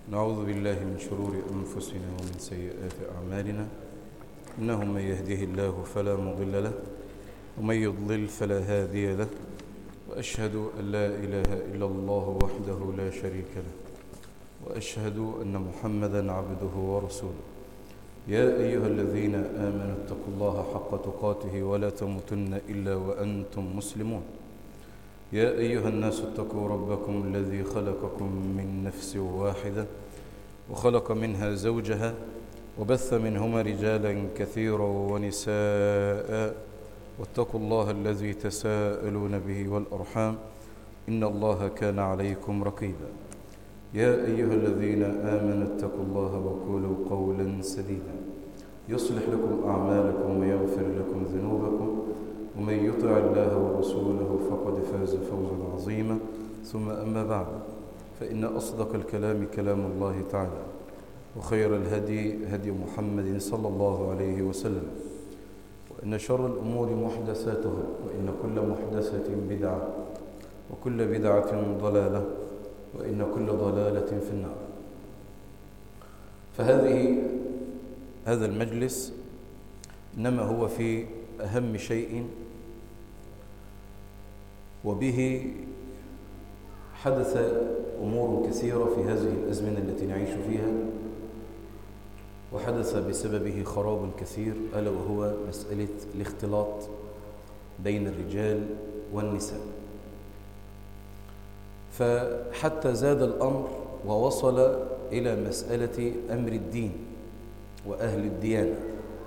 نعوذ بالله من شرور أنفسنا ومن سيئات أعمالنا إنه من يهده الله فلا مضل له ومن يضلل فلا هادي له وأشهد أن لا إله إلا الله وحده لا شريك له وأشهد أن محمدا عبده ورسوله يا أيها الذين آمنوا اتقوا الله حق تقاته ولا تموتن إلا وأنتم مسلمون يا أيها الناس اتقوا ربكم الذي خلقكم من نفس واحدة وخلق منها زوجها وبث منهما رجالا كثيرا ونساء واتقوا الله الذي تساءلون به والأرحام إن الله كان عليكم رقيبا يا أيها الذين آمنوا اتقوا الله وقولوا قولا سديدا يصلح لكم أعمالكم ويغفر لكم ذنوبكم ومن يطع الله ورسوله فقد فاز فوزا عظيما ثم أما بعد فإن أصدق الكلام كلام الله تعالى وخير الهدي هدي محمد صلى الله عليه وسلم وإن شر الأمور محدثاتها وإن كل محدثة بدعة وكل بدعة ضلالة وإن كل ضلالة في النار فهذه هذا المجلس إنما هو في أهم شيء وبه حدث أمور كثيرة في هذه الأزمنة التي نعيش فيها وحدث بسببه خراب كثير ألا وهو مسألة الاختلاط بين الرجال والنساء فحتى زاد الأمر ووصل إلى مسألة أمر الدين وأهل الديانة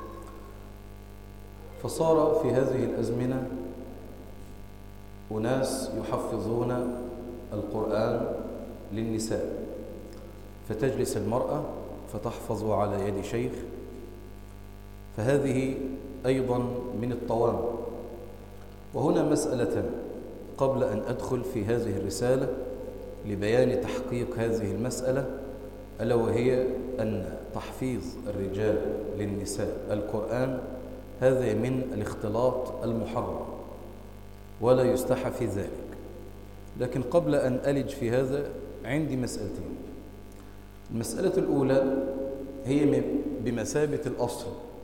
فصار في هذه الأزمنة أناس يحفظون القرآن للنساء فتجلس المرأة فتحفظ على يد شيخ فهذه أيضا من الطوام وهنا مسألة قبل أن أدخل في هذه الرسالة لبيان تحقيق هذه المسألة ألا وهي أن تحفيظ الرجال للنساء القرآن هذا من الاختلاط المحرم ولا يستحى في ذلك لكن قبل أن ألج في هذا عندي مسألتين المسألة الأولى هي بمثابة الأصل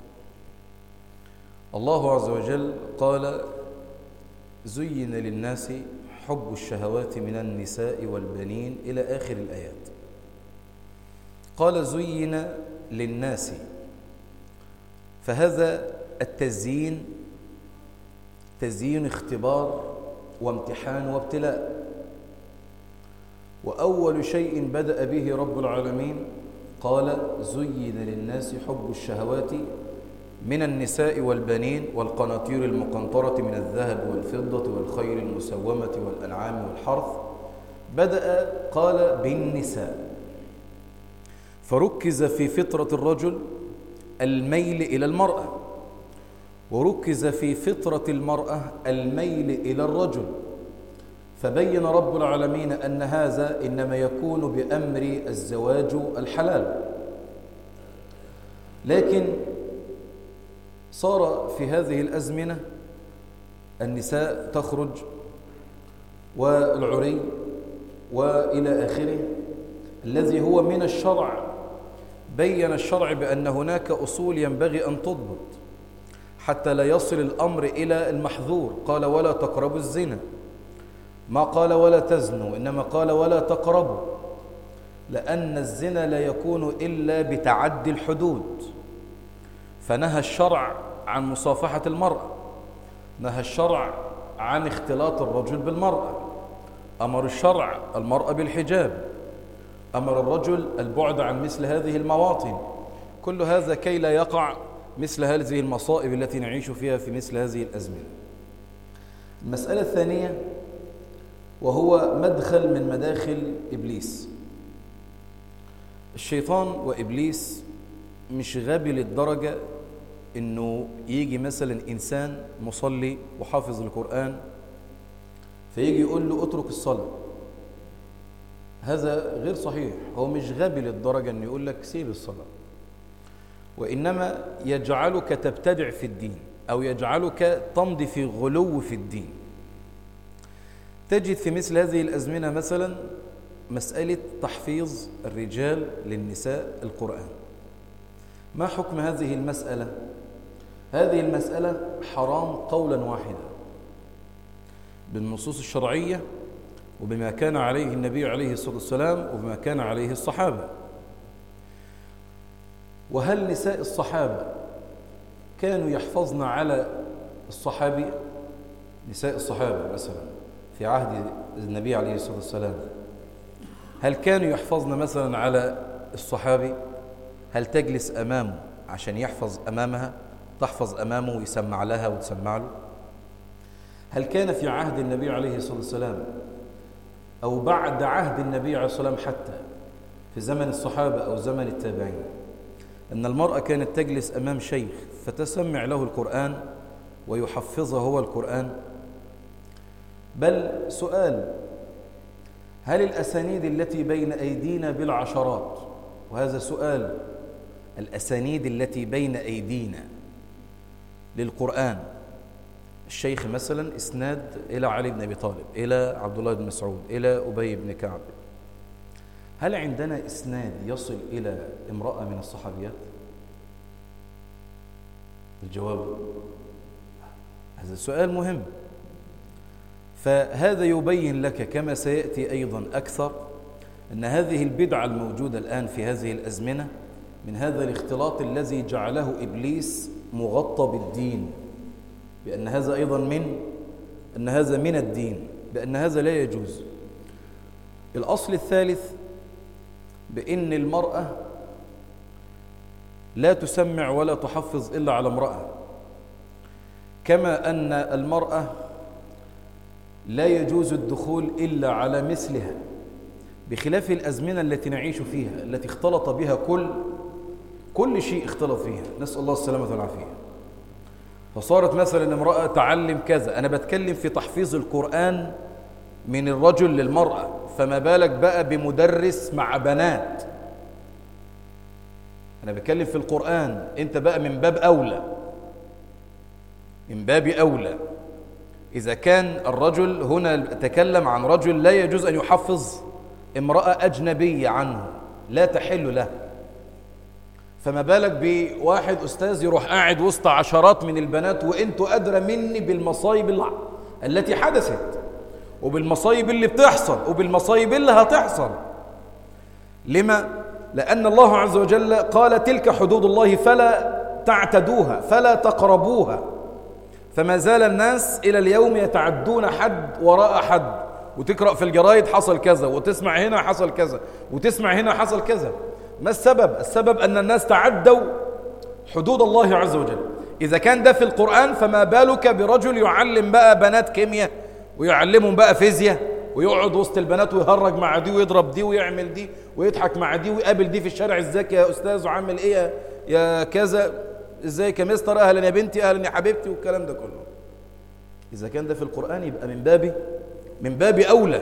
الله عز وجل قال زين للناس حب الشهوات من النساء والبنين إلى آخر الآيات قال زين للناس فهذا التزيين تزيين اختبار وامتحان وابتلاء وأول شيء بدأ به رب العالمين قال زين للناس حب الشهوات من النساء والبنين والقناطير المقنطرة من الذهب والفضة والخير المسومة والأنعام والحرث بدأ قال بالنساء فركز في فطرة الرجل الميل إلى المرأة وركز في فطرة المرأة الميل إلى الرجل فبين رب العالمين أن هذا إنما يكون بأمر الزواج الحلال لكن صار في هذه الأزمنة النساء تخرج والعري وإلى آخره الذي هو من الشرع بين الشرع بأن هناك أصول ينبغي أن تضبط حتى لا يصل الأمر إلى المحظور قال ولا تقربوا الزنا ما قال ولا تزنوا إنما قال ولا تقربوا لأن الزنا لا يكون إلا بتعدي الحدود فنهى الشرع عن مصافحة المرأة نهى الشرع عن اختلاط الرجل بالمرأة أمر الشرع المرأة بالحجاب أمر الرجل البعد عن مثل هذه المواطن كل هذا كي لا يقع مثل هذه المصائب التي نعيش فيها في مثل هذه الأزمنة المسألة الثانية وهو مدخل من مداخل إبليس الشيطان وإبليس مش غبي للدرجة إنه يجي مثلا إنسان مصلي وحافظ القرآن فيجي يقول له اترك الصلاة هذا غير صحيح هو مش غبي للدرجة إنه يقول لك سيب الصلاة وإنما يجعلك تبتدع في الدين أو يجعلك تمضي في غلو في الدين تجد في مثل هذه الأزمنة مثلا مسألة تحفيظ الرجال للنساء القرآن ما حكم هذه المسألة؟ هذه المسألة حرام قولا واحدا بالنصوص الشرعية وبما كان عليه النبي عليه الصلاة والسلام وبما كان عليه الصحابة وهل نساء الصحابة كانوا يحفظن على الصحابي نساء الصحابة مثلا في عهد النبي عليه الصلاة والسلام هل كانوا يحفظن مثلا على الصحابي هل تجلس أمامه عشان يحفظ أمامها تحفظ أمامه ويسمع لها وتسمع له هل كان في عهد النبي عليه الصلاة والسلام أو بعد عهد النبي عليه الصلاة والسلام حتى في زمن الصحابة أو زمن التابعين أن المرأة كانت تجلس أمام شيخ فتسمع له القرآن ويحفظه هو القرآن بل سؤال هل الأسانيد التي بين أيدينا بالعشرات وهذا سؤال الأسانيد التي بين أيدينا للقرآن الشيخ مثلا إسناد إلى علي بن أبي طالب إلى عبد الله بن مسعود إلى أبي بن كعب هل عندنا إسناد يصل إلى امرأة من الصحابيات؟ الجواب هذا سؤال مهم فهذا يبين لك كما سيأتي أيضا أكثر أن هذه البدعة الموجودة الآن في هذه الأزمنة من هذا الاختلاط الذي جعله إبليس مغطى بالدين بأن هذا أيضا من أن هذا من الدين بأن هذا لا يجوز الأصل الثالث بأن المرأة لا تسمع ولا تحفظ إلا على امرأة كما أن المرأة لا يجوز الدخول إلا على مثلها بخلاف الأزمنة التي نعيش فيها التي اختلط بها كل كل شيء اختلط فيها نسأل الله السلامة والعافية فصارت مثلا امرأة تعلم كذا أنا بتكلم في تحفيظ القرآن من الرجل للمرأة فما بالك بقى بمدرس مع بنات أنا بتكلم في القرآن أنت بقى من باب أولى من باب أولى إذا كان الرجل هنا تكلم عن رجل لا يجوز أن يحفظ امرأة أجنبية عنه لا تحل له فما بالك بواحد أستاذ يروح قاعد وسط عشرات من البنات وإنتوا أدرى مني بالمصايب التي حدثت وبالمصايب اللي بتحصل وبالمصايب اللي هتحصل لما؟ لأن الله عز وجل قال تلك حدود الله فلا تعتدوها فلا تقربوها فما زال الناس إلى اليوم يتعدون حد وراء حد وتقرأ في الجرايد حصل كذا وتسمع هنا حصل كذا وتسمع هنا حصل كذا ما السبب؟ السبب أن الناس تعدوا حدود الله عز وجل إذا كان ده في القرآن فما بالك برجل يعلم بقى بنات كيمياء ويعلمهم بقى فيزياء ويقعد وسط البنات ويهرج مع دي ويضرب دي ويعمل دي ويضحك مع دي ويقابل دي في الشارع ازيك يا استاذ وعامل ايه يا كذا ازيك يا مستر اهلا يا بنتي اهلا يا حبيبتي والكلام ده كله اذا كان ده في القران يبقى من باب من باب اولى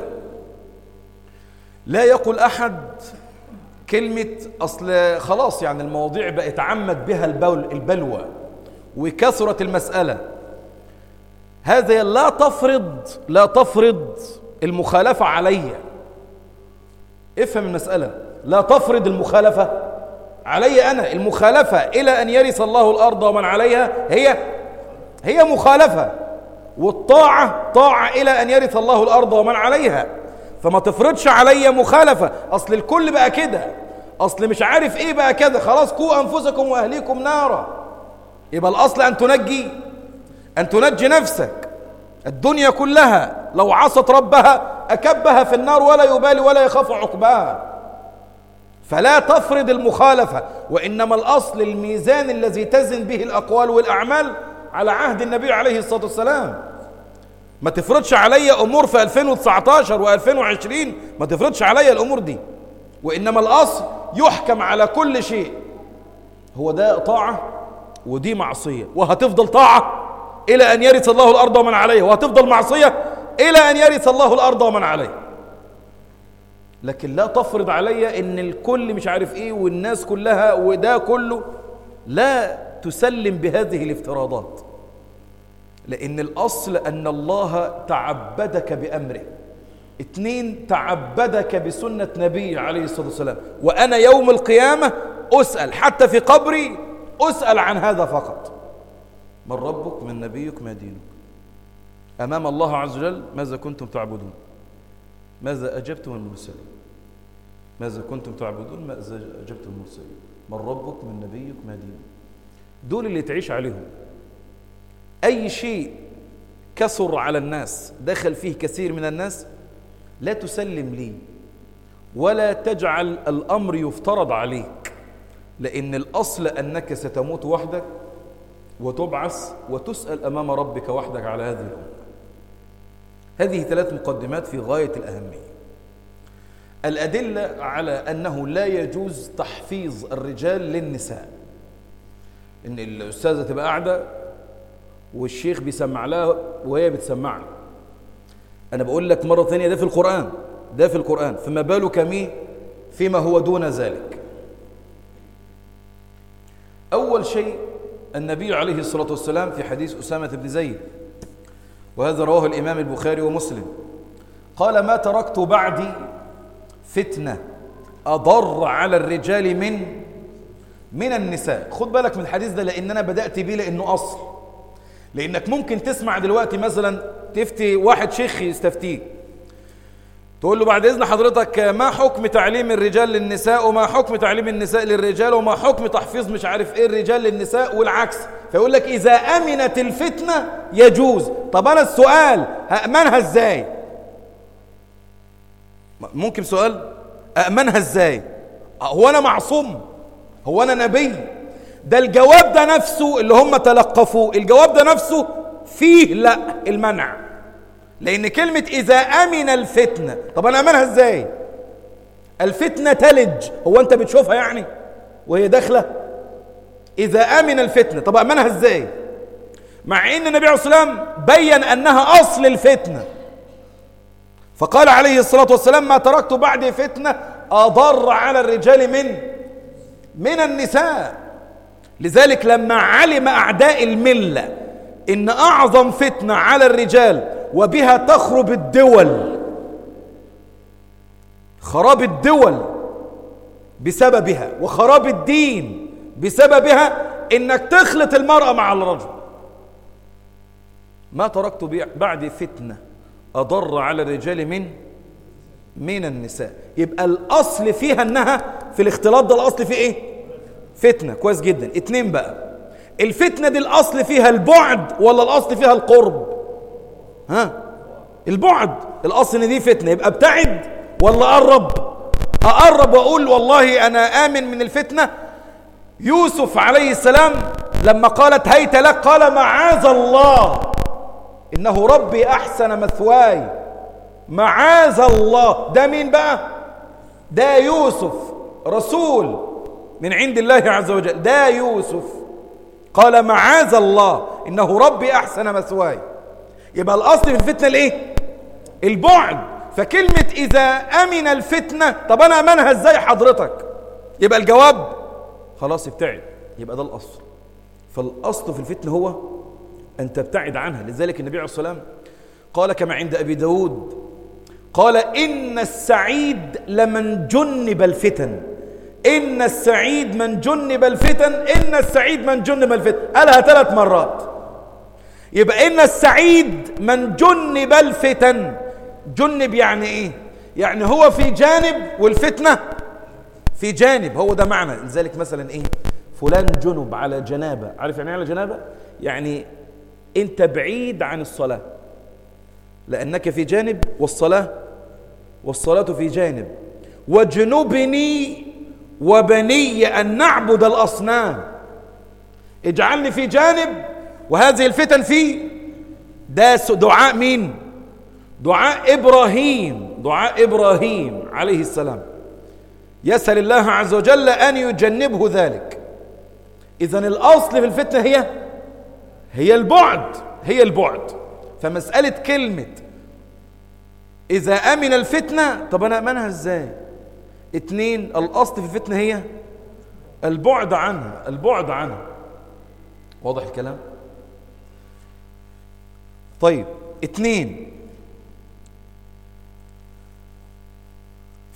لا يقول احد كلمه اصل خلاص يعني المواضيع بقت عمت بها البول البلوى وكثرت المساله هذا لا تفرض لا تفرض المخالفه علي افهم المساله لا تفرض المخالفه علي أنا المخالفة إلى أن يرث الله الأرض ومن عليها هي هي مخالفة والطاعة طاعة إلى أن يرث الله الأرض ومن عليها فما تفرضش علي مخالفة أصل الكل بقى كده أصل مش عارف إيه بقى كده خلاص قوا أنفسكم وأهليكم نارا يبقى الأصل أن تنجي أن تنجي نفسك الدنيا كلها لو عصت ربها أكبها في النار ولا يبالي ولا يخاف عقباها فلا تفرض المخالفة وإنما الأصل الميزان الذي تزن به الأقوال والأعمال على عهد النبي عليه الصلاة والسلام ما تفرضش علي أمور في 2019 و2020 ما تفرضش علي الأمور دي وإنما الأصل يحكم على كل شيء هو ده طاعة ودي معصية وهتفضل طاعة إلى أن يرث الله الأرض ومن عليها وهتفضل معصية إلى أن يرث الله الأرض ومن عليها لكن لا تفرض علي ان الكل مش عارف ايه والناس كلها وده كله لا تسلم بهذه الافتراضات لان الاصل ان الله تعبدك بامره اتنين تعبدك بسنة نبي عليه الصلاة والسلام وأنا يوم القيامة أسأل حتى في قبري أسأل عن هذا فقط من ربك من نبيك ما دينك أمام الله عز وجل ماذا كنتم تعبدون ماذا أجبتم المرسلين ماذا كنتم تعبدون ماذا أجبتم المرسلين من ربك من نبيك ما دينك دول اللي تعيش عليهم أي شيء كثر على الناس دخل فيه كثير من الناس لا تسلم لي ولا تجعل الأمر يفترض عليك لأن الأصل أنك ستموت وحدك وتبعث وتسأل أمام ربك وحدك على هذه الأمور هذه ثلاث مقدمات في غاية الأهمية الأدلة على أنه لا يجوز تحفيظ الرجال للنساء إن الأستاذة تبقى قاعدة والشيخ بيسمع لها وهي بتسمع له أنا بقول لك مرة ثانية ده في القرآن ده في القرآن فما بالك مي فيما هو دون ذلك أول شيء النبي عليه الصلاة والسلام في حديث أسامة بن زيد وهذا رواه الإمام البخاري ومسلم قال ما تركت بعدي فتنة أضر على الرجال من من النساء خد بالك من الحديث ده لأن أنا بدأت بيه لأنه أصل لأنك ممكن تسمع دلوقتي مثلا تفتي واحد شيخ يستفتيك تقول له بعد إذن حضرتك ما حكم تعليم الرجال للنساء وما حكم تعليم النساء للرجال وما حكم تحفيظ مش عارف إيه الرجال للنساء والعكس فيقول لك إذا أمنت الفتنة يجوز طب أنا السؤال هأمنها إزاي ممكن سؤال أأمنها إزاي هو أنا معصوم هو أنا نبي ده الجواب ده نفسه اللي هم تلقفوه الجواب ده نفسه فيه لا المنع لأن كلمة إذا أمن الفتنة طب أنا أمنها إزاي الفتنة تلج هو أنت بتشوفها يعني وهي داخلة إذا أمن الفتنة طب أمنها إزاي مع أن النبي عليه الصلاة والسلام بين أنها أصل الفتنة فقال عليه الصلاة والسلام ما تركت بعد فتنة أضر على الرجال من من النساء لذلك لما علم أعداء الملة إن أعظم فتنة على الرجال وبها تخرب الدول خراب الدول بسببها وخراب الدين بسببها إنك تخلط المرأة مع الرجل ما تركت بعد فتنة أضر على الرجال من من النساء يبقى الأصل فيها أنها في الاختلاط ده الأصل فيه إيه فتنة كويس جدا اتنين بقى الفتنة دي الأصل فيها البعد ولا الأصل فيها القرب ها البعد الأصل إن دي فتنة يبقى ابتعد ولا أقرب أقرب وأقول والله أنا آمن من الفتنة يوسف عليه السلام لما قالت هيت لك قال معاذ الله إنه ربي أحسن مثواي معاذ الله ده مين بقى ده يوسف رسول من عند الله عز وجل ده يوسف قال معاذ الله إنه ربي أحسن مثواي يبقى الأصل في الفتنة الإيه البعد فكلمة إذا أمن الفتنة طب أنا أمنها إزاي حضرتك يبقى الجواب خلاص ابتعد يبقى ده الأصل فالأصل في الفتنة هو أن تبتعد عنها لذلك النبي عليه الصلاة والسلام قال كما عند أبي داود قال إن السعيد لمن جنب الفتن إن السعيد من جنب الفتن إن السعيد من جنب الفتن قالها ثلاث مرات يبقى إن السعيد من جنب الفتن جنب يعني إيه يعني هو في جانب والفتنة في جانب هو ده معنى لذلك مثلا إيه فلان جنب على جنابة عارف يعني على جنابة يعني أنت بعيد عن الصلاة لأنك في جانب والصلاة والصلاة في جانب واجنبني وبني أن نعبد الأصنام اجعلني في جانب وهذه الفتن في ده دعاء مين دعاء إبراهيم دعاء إبراهيم عليه السلام يسأل الله عز وجل أن يجنبه ذلك إذا الأصل في الفتنة هي هي البعد هي البعد فمسألة كلمة إذا أمن الفتنة طب أنا أمنها إزاي اتنين الأصل في الفتنة هي البعد عنها البعد عنها واضح الكلام طيب اتنين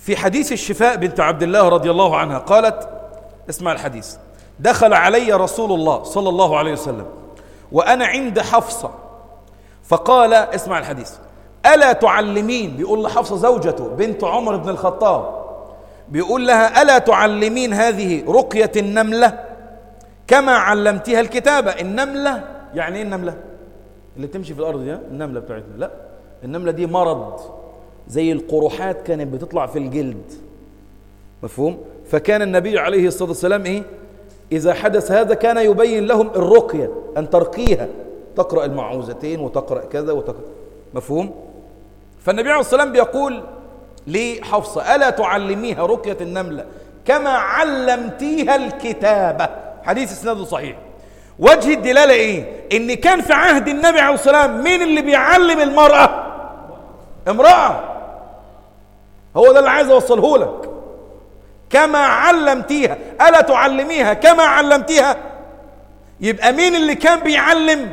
في حديث الشفاء بنت عبد الله رضي الله عنها قالت اسمع الحديث دخل علي رسول الله صلى الله عليه وسلم وأنا عند حفصة فقال اسمع الحديث ألا تعلمين بيقول لحفصة زوجته بنت عمر بن الخطاب بيقول لها ألا تعلمين هذه رقية النملة كما علمتها الكتابة النملة يعني ايه النملة اللي تمشي في الأرض دي النملة بتاعتنا لا النملة دي مرض زي القروحات كانت بتطلع في الجلد مفهوم فكان النبي عليه الصلاة والسلام إيه إذا حدث هذا كان يبين لهم الرقية أن ترقيها تقرأ المعوذتين وتقرأ كذا وتقرأ مفهوم فالنبي عليه الصلاة والسلام بيقول لحفصة ألا تعلميها رقية النملة كما علمتيها الكتابة حديث اسناده صحيح وجه الدلالة ايه ان كان في عهد النبي عليه الصلاة والسلام مين اللي بيعلم المرأة امرأة هو ده اللي عايز اوصله لك كما علمتيها ألا تعلميها كما علمتيها يبقى مين اللي كان بيعلم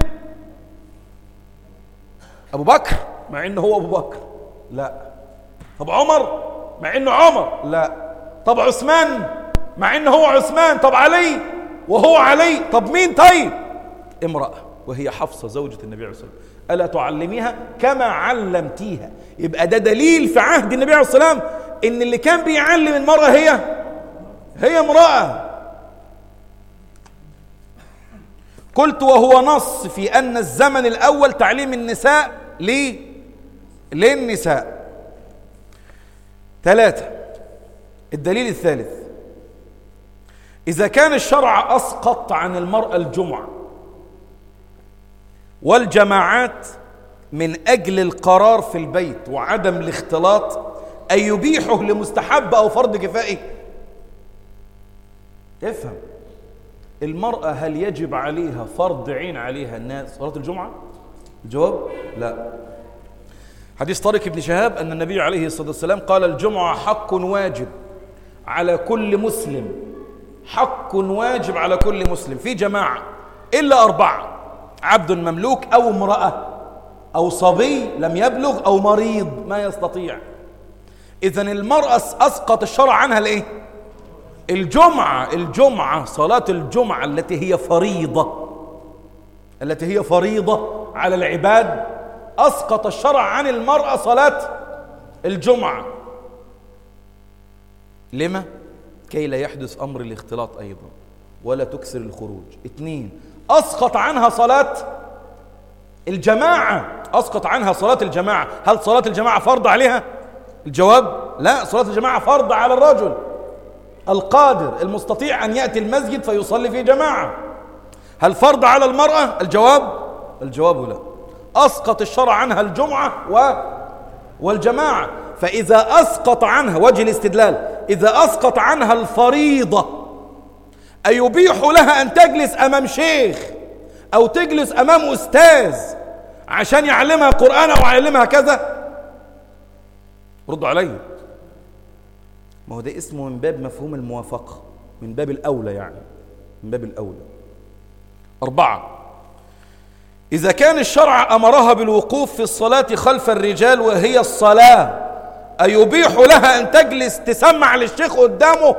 أبو بكر مع إنه هو أبو بكر لا طب عمر مع إنه عمر لا طب عثمان مع إنه هو عثمان طب علي وهو علي طب مين طيب امرأة وهي حفصة زوجة النبي عليه الصلاة والسلام ألا تعلميها كما علمتيها يبقى ده دليل في عهد النبي عليه الصلاة والسلام إن اللي كان بيعلم المرأة هي هي امرأة قلت وهو نص في أن الزمن الأول تعليم النساء ليه؟ للنساء ثلاثة الدليل الثالث إذا كان الشرع أسقط عن المرأة الجمعة والجماعات من أجل القرار في البيت وعدم الاختلاط أن يبيحه لمستحب أو فرض كفائي افهم المرأة هل يجب عليها فرض عين عليها الناس صلاة الجمعة الجواب لا حديث طارق بن شهاب أن النبي عليه الصلاة والسلام قال الجمعة حق واجب على كل مسلم حق واجب على كل مسلم في جماعة إلا أربعة عبد مملوك أو امرأة أو صبي لم يبلغ أو مريض ما يستطيع إذا المرأة أسقط الشرع عنها الإيه؟ الجمعة الجمعة صلاة الجمعة التي هي فريضة التي هي فريضة على العباد أسقط الشرع عن المرأة صلاة الجمعة لما؟ كي لا يحدث أمر الاختلاط أيضا ولا تكسر الخروج اثنين أسقط عنها صلاة الجماعة أسقط عنها صلاة الجماعة هل صلاة الجماعة فرض عليها؟ الجواب لا صلاة الجماعة فرض على الرجل القادر المستطيع أن يأتي المسجد فيصلي في جماعة هل فرض على المرأة؟ الجواب الجواب لا أسقط الشرع عنها الجمعة و والجماعة فإذا أسقط عنها وجه الاستدلال إذا أسقط عنها الفريضة أيبيح لها أن تجلس أمام شيخ أو تجلس أمام أستاذ عشان يعلمها قرآن أو يعلمها كذا ردوا علي ما هو ده اسمه من باب مفهوم الموافقة من باب الأولى يعني من باب الأولى أربعة إذا كان الشرع أمرها بالوقوف في الصلاة خلف الرجال وهي الصلاة أيبيح لها أن تجلس تسمع للشيخ قدامه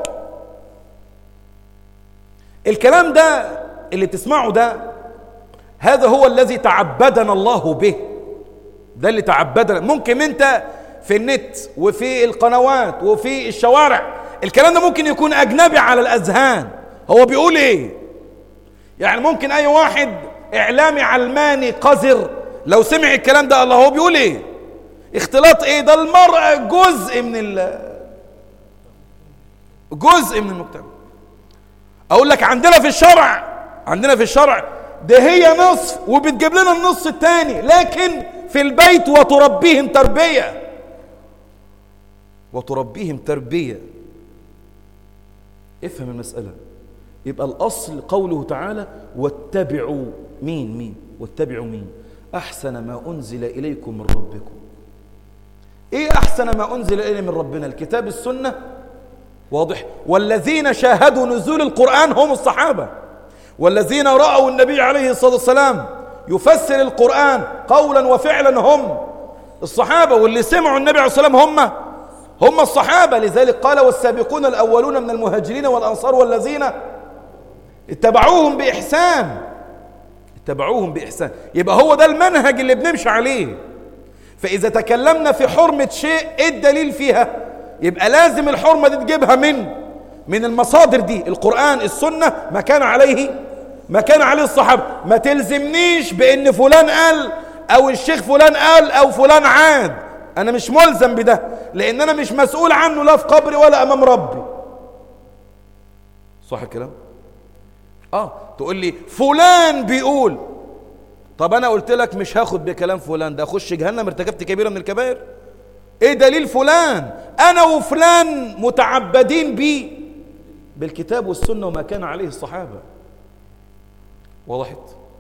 الكلام ده اللي تسمعه ده هذا هو الذي تعبدنا الله به ده اللي تعبدنا ممكن انت في النت وفي القنوات وفي الشوارع الكلام ده ممكن يكون أجنبي على الأذهان هو بيقول إيه يعني ممكن أي واحد إعلامي علماني قذر لو سمع الكلام ده الله هو بيقول إيه اختلاط إيه ده المرأة جزء من ال جزء من المجتمع أقول لك عندنا في الشرع عندنا في الشرع ده هي نصف وبتجيب لنا النص الثاني لكن في البيت وتربيهم تربيه وتربيهم تربية افهم المسألة يبقى الأصل قوله تعالى واتبعوا مين مين واتبعوا مين أحسن ما أنزل إليكم من ربكم إيه أحسن ما أنزل إلينا من ربنا الكتاب السنة واضح والذين شاهدوا نزول القرآن هم الصحابة والذين رأوا النبي عليه الصلاة والسلام يفسر القرآن قولا وفعلا هم الصحابة واللي سمعوا النبي عليه الصلاة والسلام هم هم الصحابة لذلك قال والسابقون الأولون من المهاجرين والأنصار والذين اتبعوهم بإحسان اتبعوهم بإحسان يبقى هو ده المنهج اللي بنمشي عليه فإذا تكلمنا في حرمة شيء إيه الدليل فيها يبقى لازم الحرمة دي تجيبها من من المصادر دي القرآن السنة ما كان عليه ما كان عليه الصحابة ما تلزمنيش بأن فلان قال أو الشيخ فلان قال أو فلان عاد أنا مش ملزم بده لأن أنا مش مسؤول عنه لا في قبري ولا أمام ربي صح الكلام؟ آه تقول لي فلان بيقول طب أنا قلت لك مش هاخد بكلام فلان ده أخش جهنم ارتكبت كبيرة من الكبائر إيه دليل فلان أنا وفلان متعبدين بيه بالكتاب والسنة وما كان عليه الصحابة وضحت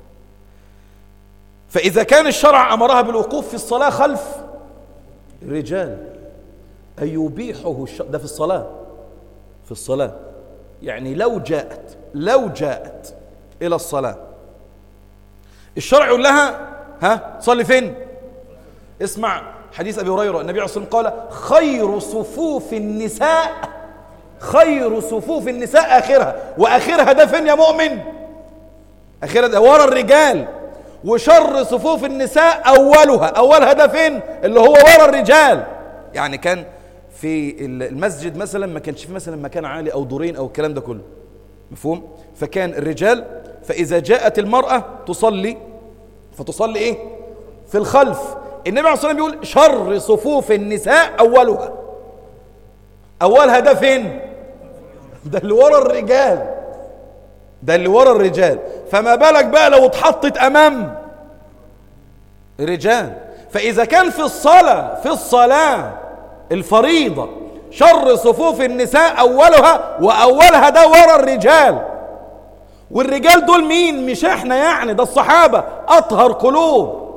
فإذا كان الشرع أمرها بالوقوف في الصلاة خلف الرجال أن يبيحه الش... ده في الصلاة في الصلاة يعني لو جاءت لو جاءت إلى الصلاة الشرع يقول لها ها صلي فين اسمع حديث أبي هريرة النبي عليه الصلاة والسلام قال خير صفوف النساء خير صفوف النساء آخرها وآخرها ده فين يا مؤمن آخرها ده ورا الرجال وشر صفوف النساء أولها أولها ده فين اللي هو ورا الرجال يعني كان في المسجد مثلا ما كانش في مثلا مكان عالي أو دورين أو الكلام ده كله مفهوم فكان الرجال فإذا جاءت المرأة تصلي فتصلي إيه في الخلف النبي عليه الصلاة والسلام بيقول شر صفوف النساء أولها أولها ده فين ده اللي ورا الرجال ده اللي ورا الرجال فما بالك بقى لو اتحطت امام الرجال فاذا كان في الصلاه في الصلاه الفريضه شر صفوف النساء اولها واولها ده ورا الرجال والرجال دول مين مش احنا يعني ده الصحابه اطهر قلوب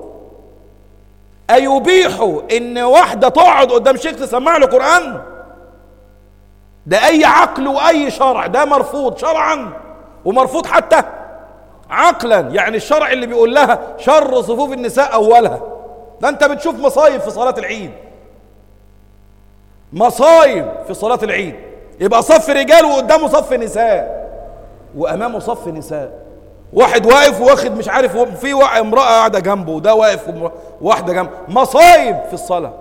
ايبيحوا ان واحده تقعد قدام شيخ تسمع له قران ده اي عقل واي شرع ده مرفوض شرعا ومرفوض حتى عقلا يعني الشرع اللي بيقول لها شر صفوف النساء اولها ده انت بتشوف مصايب في صلاه العيد مصايب في صلاه العيد يبقى صف رجال وقدامه صف نساء وامامه صف نساء واحد واقف واخد مش عارف في امراه قاعده جنبه وده واقف واحده جنبه مصايب في الصلاه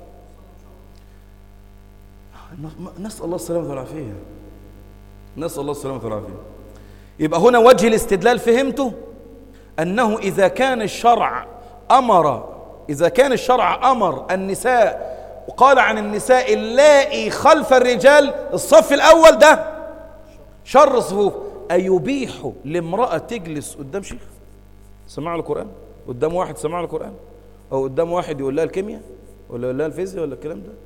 نسال الله السلامه والعافيه نسال الله السلامه والعافيه يبقى هنا وجه الاستدلال فهمته أنه إذا كان الشرع أمر إذا كان الشرع أمر النساء وقال عن النساء اللائي خلف الرجال الصف الأول ده شر صفوف أيبيح لامرأة تجلس قدام شيخ سمع القرآن قدام واحد سمع القرآن أو قدام واحد يقول لها الكيمياء ولا يقول لها الفيزياء ولا الكلام ده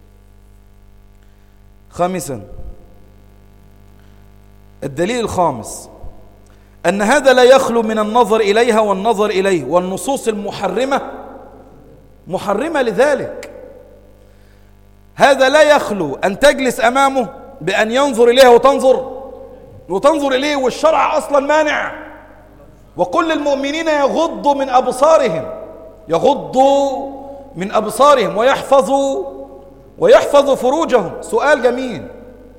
خامسا الدليل الخامس أن هذا لا يخلو من النظر إليها والنظر إليه والنصوص المحرمة محرمة لذلك هذا لا يخلو أن تجلس أمامه بأن ينظر إليها وتنظر وتنظر إليه والشرع أصلا مانع وكل المؤمنين يغضوا من أبصارهم يغضوا من أبصارهم ويحفظوا ويحفظوا فروجهم سؤال جميل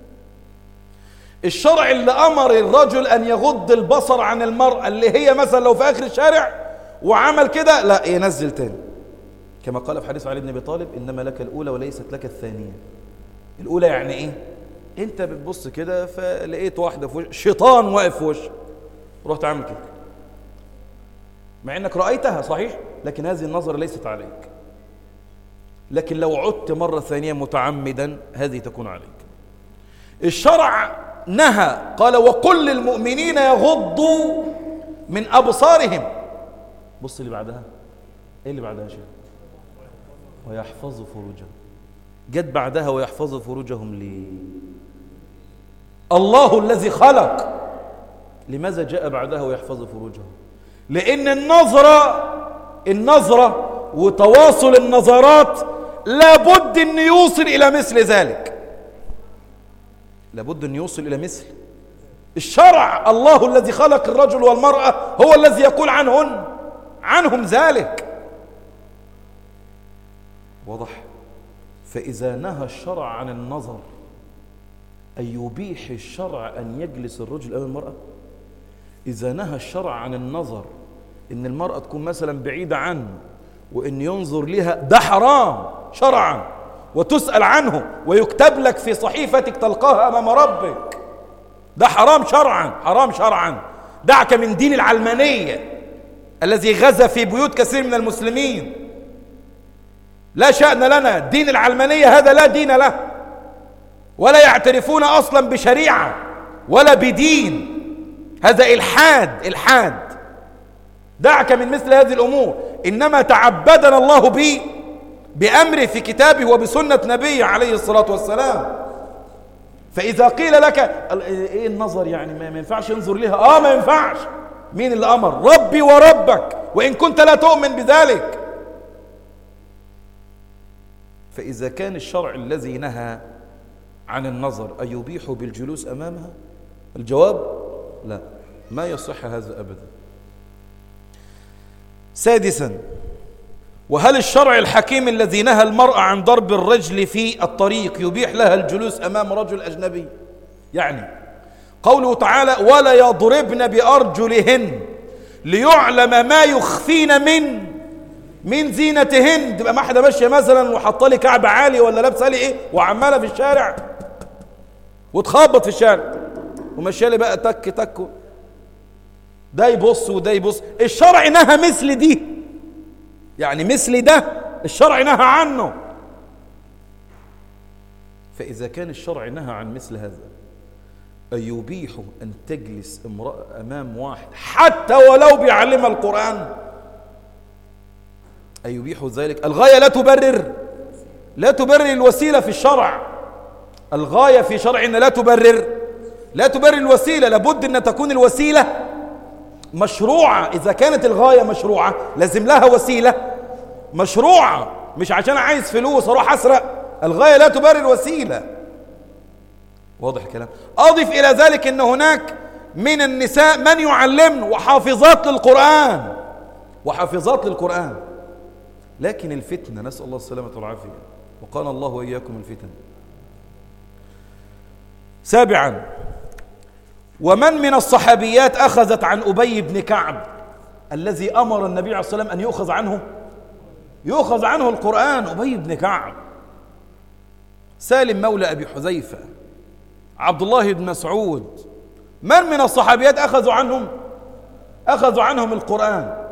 الشرع اللي أمر الرجل أن يغض البصر عن المرأة اللي هي مثلا لو في آخر الشارع وعمل كده لا ينزل تاني كما قال في حديث علي بن أبي طالب إنما لك الأولى وليست لك الثانية الأولى يعني إيه؟ أنت بتبص كده فلقيت واحدة في وش شيطان واقف في وشك رحت عامل كده مع إنك رأيتها صحيح لكن هذه النظرة ليست عليك لكن لو عدت مرة ثانية متعمدا هذه تكون عليك الشرع نهى قال وكل المؤمنين يغضوا من أبصارهم بص اللي بعدها ايه اللي بعدها شيء ويحفظوا فروجهم جت بعدها ويحفظوا فروجهم ليه الله الذي خلق لماذا جاء بعدها ويحفظوا فروجهم لأن النظرة النظرة وتواصل النظرات لابد أن يوصل إلى مثل ذلك لابد أن يوصل إلى مثل الشرع الله الذي خلق الرجل والمرأة هو الذي يقول عنهن عنهم ذلك واضح فإذا نهى الشرع عن النظر أن يبيح الشرع أن يجلس الرجل أمام المرأة إذا نهى الشرع عن النظر إن المرأة تكون مثلا بعيدة عنه وإن ينظر لها ده حرام شرعا وتسأل عنه ويكتب لك في صحيفتك تلقاها أمام ربك ده حرام شرعا حرام شرعا دعك من دين العلمانية الذي غزا في بيوت كثير من المسلمين لا شأن لنا دين العلمانية هذا لا دين له ولا يعترفون أصلا بشريعة ولا بدين هذا إلحاد إلحاد دعك من مثل هذه الأمور إنما تعبدنا الله به بأمره في كتابه وبسنة نبيه عليه الصلاة والسلام فإذا قيل لك إيه النظر يعني ما ينفعش ينظر لها آه ما ينفعش مين اللي أمر ربي وربك وإن كنت لا تؤمن بذلك فإذا كان الشرع الذي نهى عن النظر أن يبيح بالجلوس أمامها الجواب لا ما يصح هذا أبدا سادسا وهل الشرع الحكيم الذي نهى المرأة عن ضرب الرجل في الطريق يبيح لها الجلوس أمام رجل أجنبي يعني قوله تعالى ولا يضربن بأرجلهن ليعلم ما يخفين من من زينتهن تبقى واحده ماشيه مثلا وحاطه لي كعب عالي ولا لابسه لي ايه وعماله في الشارع وتخبط في الشارع وماشيه لي بقى تك تك ده يبص وده يبص الشرع نهى مثل دي يعني مثل ده الشرع نهى عنه فإذا كان الشرع نهى عن مثل هذا أن يبيح أن تجلس امرأة أمام واحد حتى ولو بيعلم القرآن أن يبيح ذلك الغاية لا تبرر لا تبرر الوسيلة في الشرع الغاية في شرعنا لا تبرر لا تبرر الوسيلة لابد أن تكون الوسيلة مشروعة إذا كانت الغاية مشروعة لازم لها وسيلة مشروعة مش عشان عايز فلوس أروح أسرق الغاية لا تبرر الوسيلة واضح الكلام أضف إلى ذلك أن هناك من النساء من يعلمن وحافظات للقرآن وحافظات للقرآن لكن الفتنة نسأل الله السلامة والعافية وقال الله وإياكم الفتن سابعا ومن من الصحابيات أخذت عن أبي بن كعب الذي أمر النبي عليه الصلاة والسلام أن يؤخذ عنه يؤخذ عنه القرآن أبي بن كعب سالم مولى أبي حذيفة عبد الله بن مسعود من من الصحابيات أخذوا عنهم أخذوا عنهم القرآن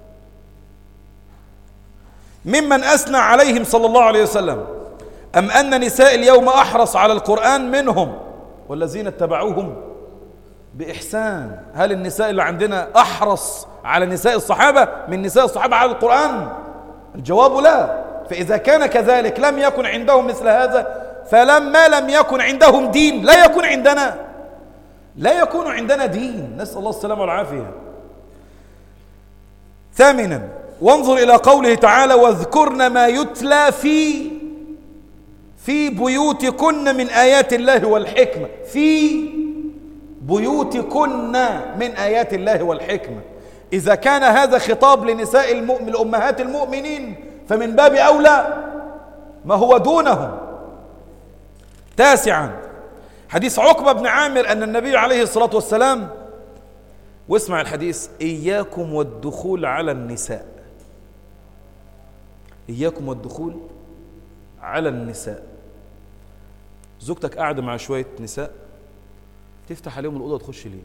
ممن أثنى عليهم صلى الله عليه وسلم أم أن نساء اليوم أحرص على القرآن منهم والذين اتبعوهم بإحسان هل النساء اللي عندنا أحرص على نساء الصحابة من نساء الصحابة على القرآن الجواب لا فإذا كان كذلك لم يكن عندهم مثل هذا فلما لم يكن عندهم دين لا يكون عندنا لا يكون عندنا دين نسأل الله السلامة والعافية ثامنا وانظر إلى قوله تعالى واذكرن ما يتلى في في بيوتكن من آيات الله والحكمة في بيوتكن من آيات الله والحكمة إذا كان هذا خطاب لنساء المؤمن الأمهات المؤمنين فمن باب أولى ما هو دونهم تاسعا حديث عقبة بن عامر أن النبي عليه الصلاة والسلام واسمع الحديث إياكم والدخول على النساء إياكم والدخول على النساء زوجتك قاعدة مع شوية نساء تفتح عليهم الأوضة تخش ليه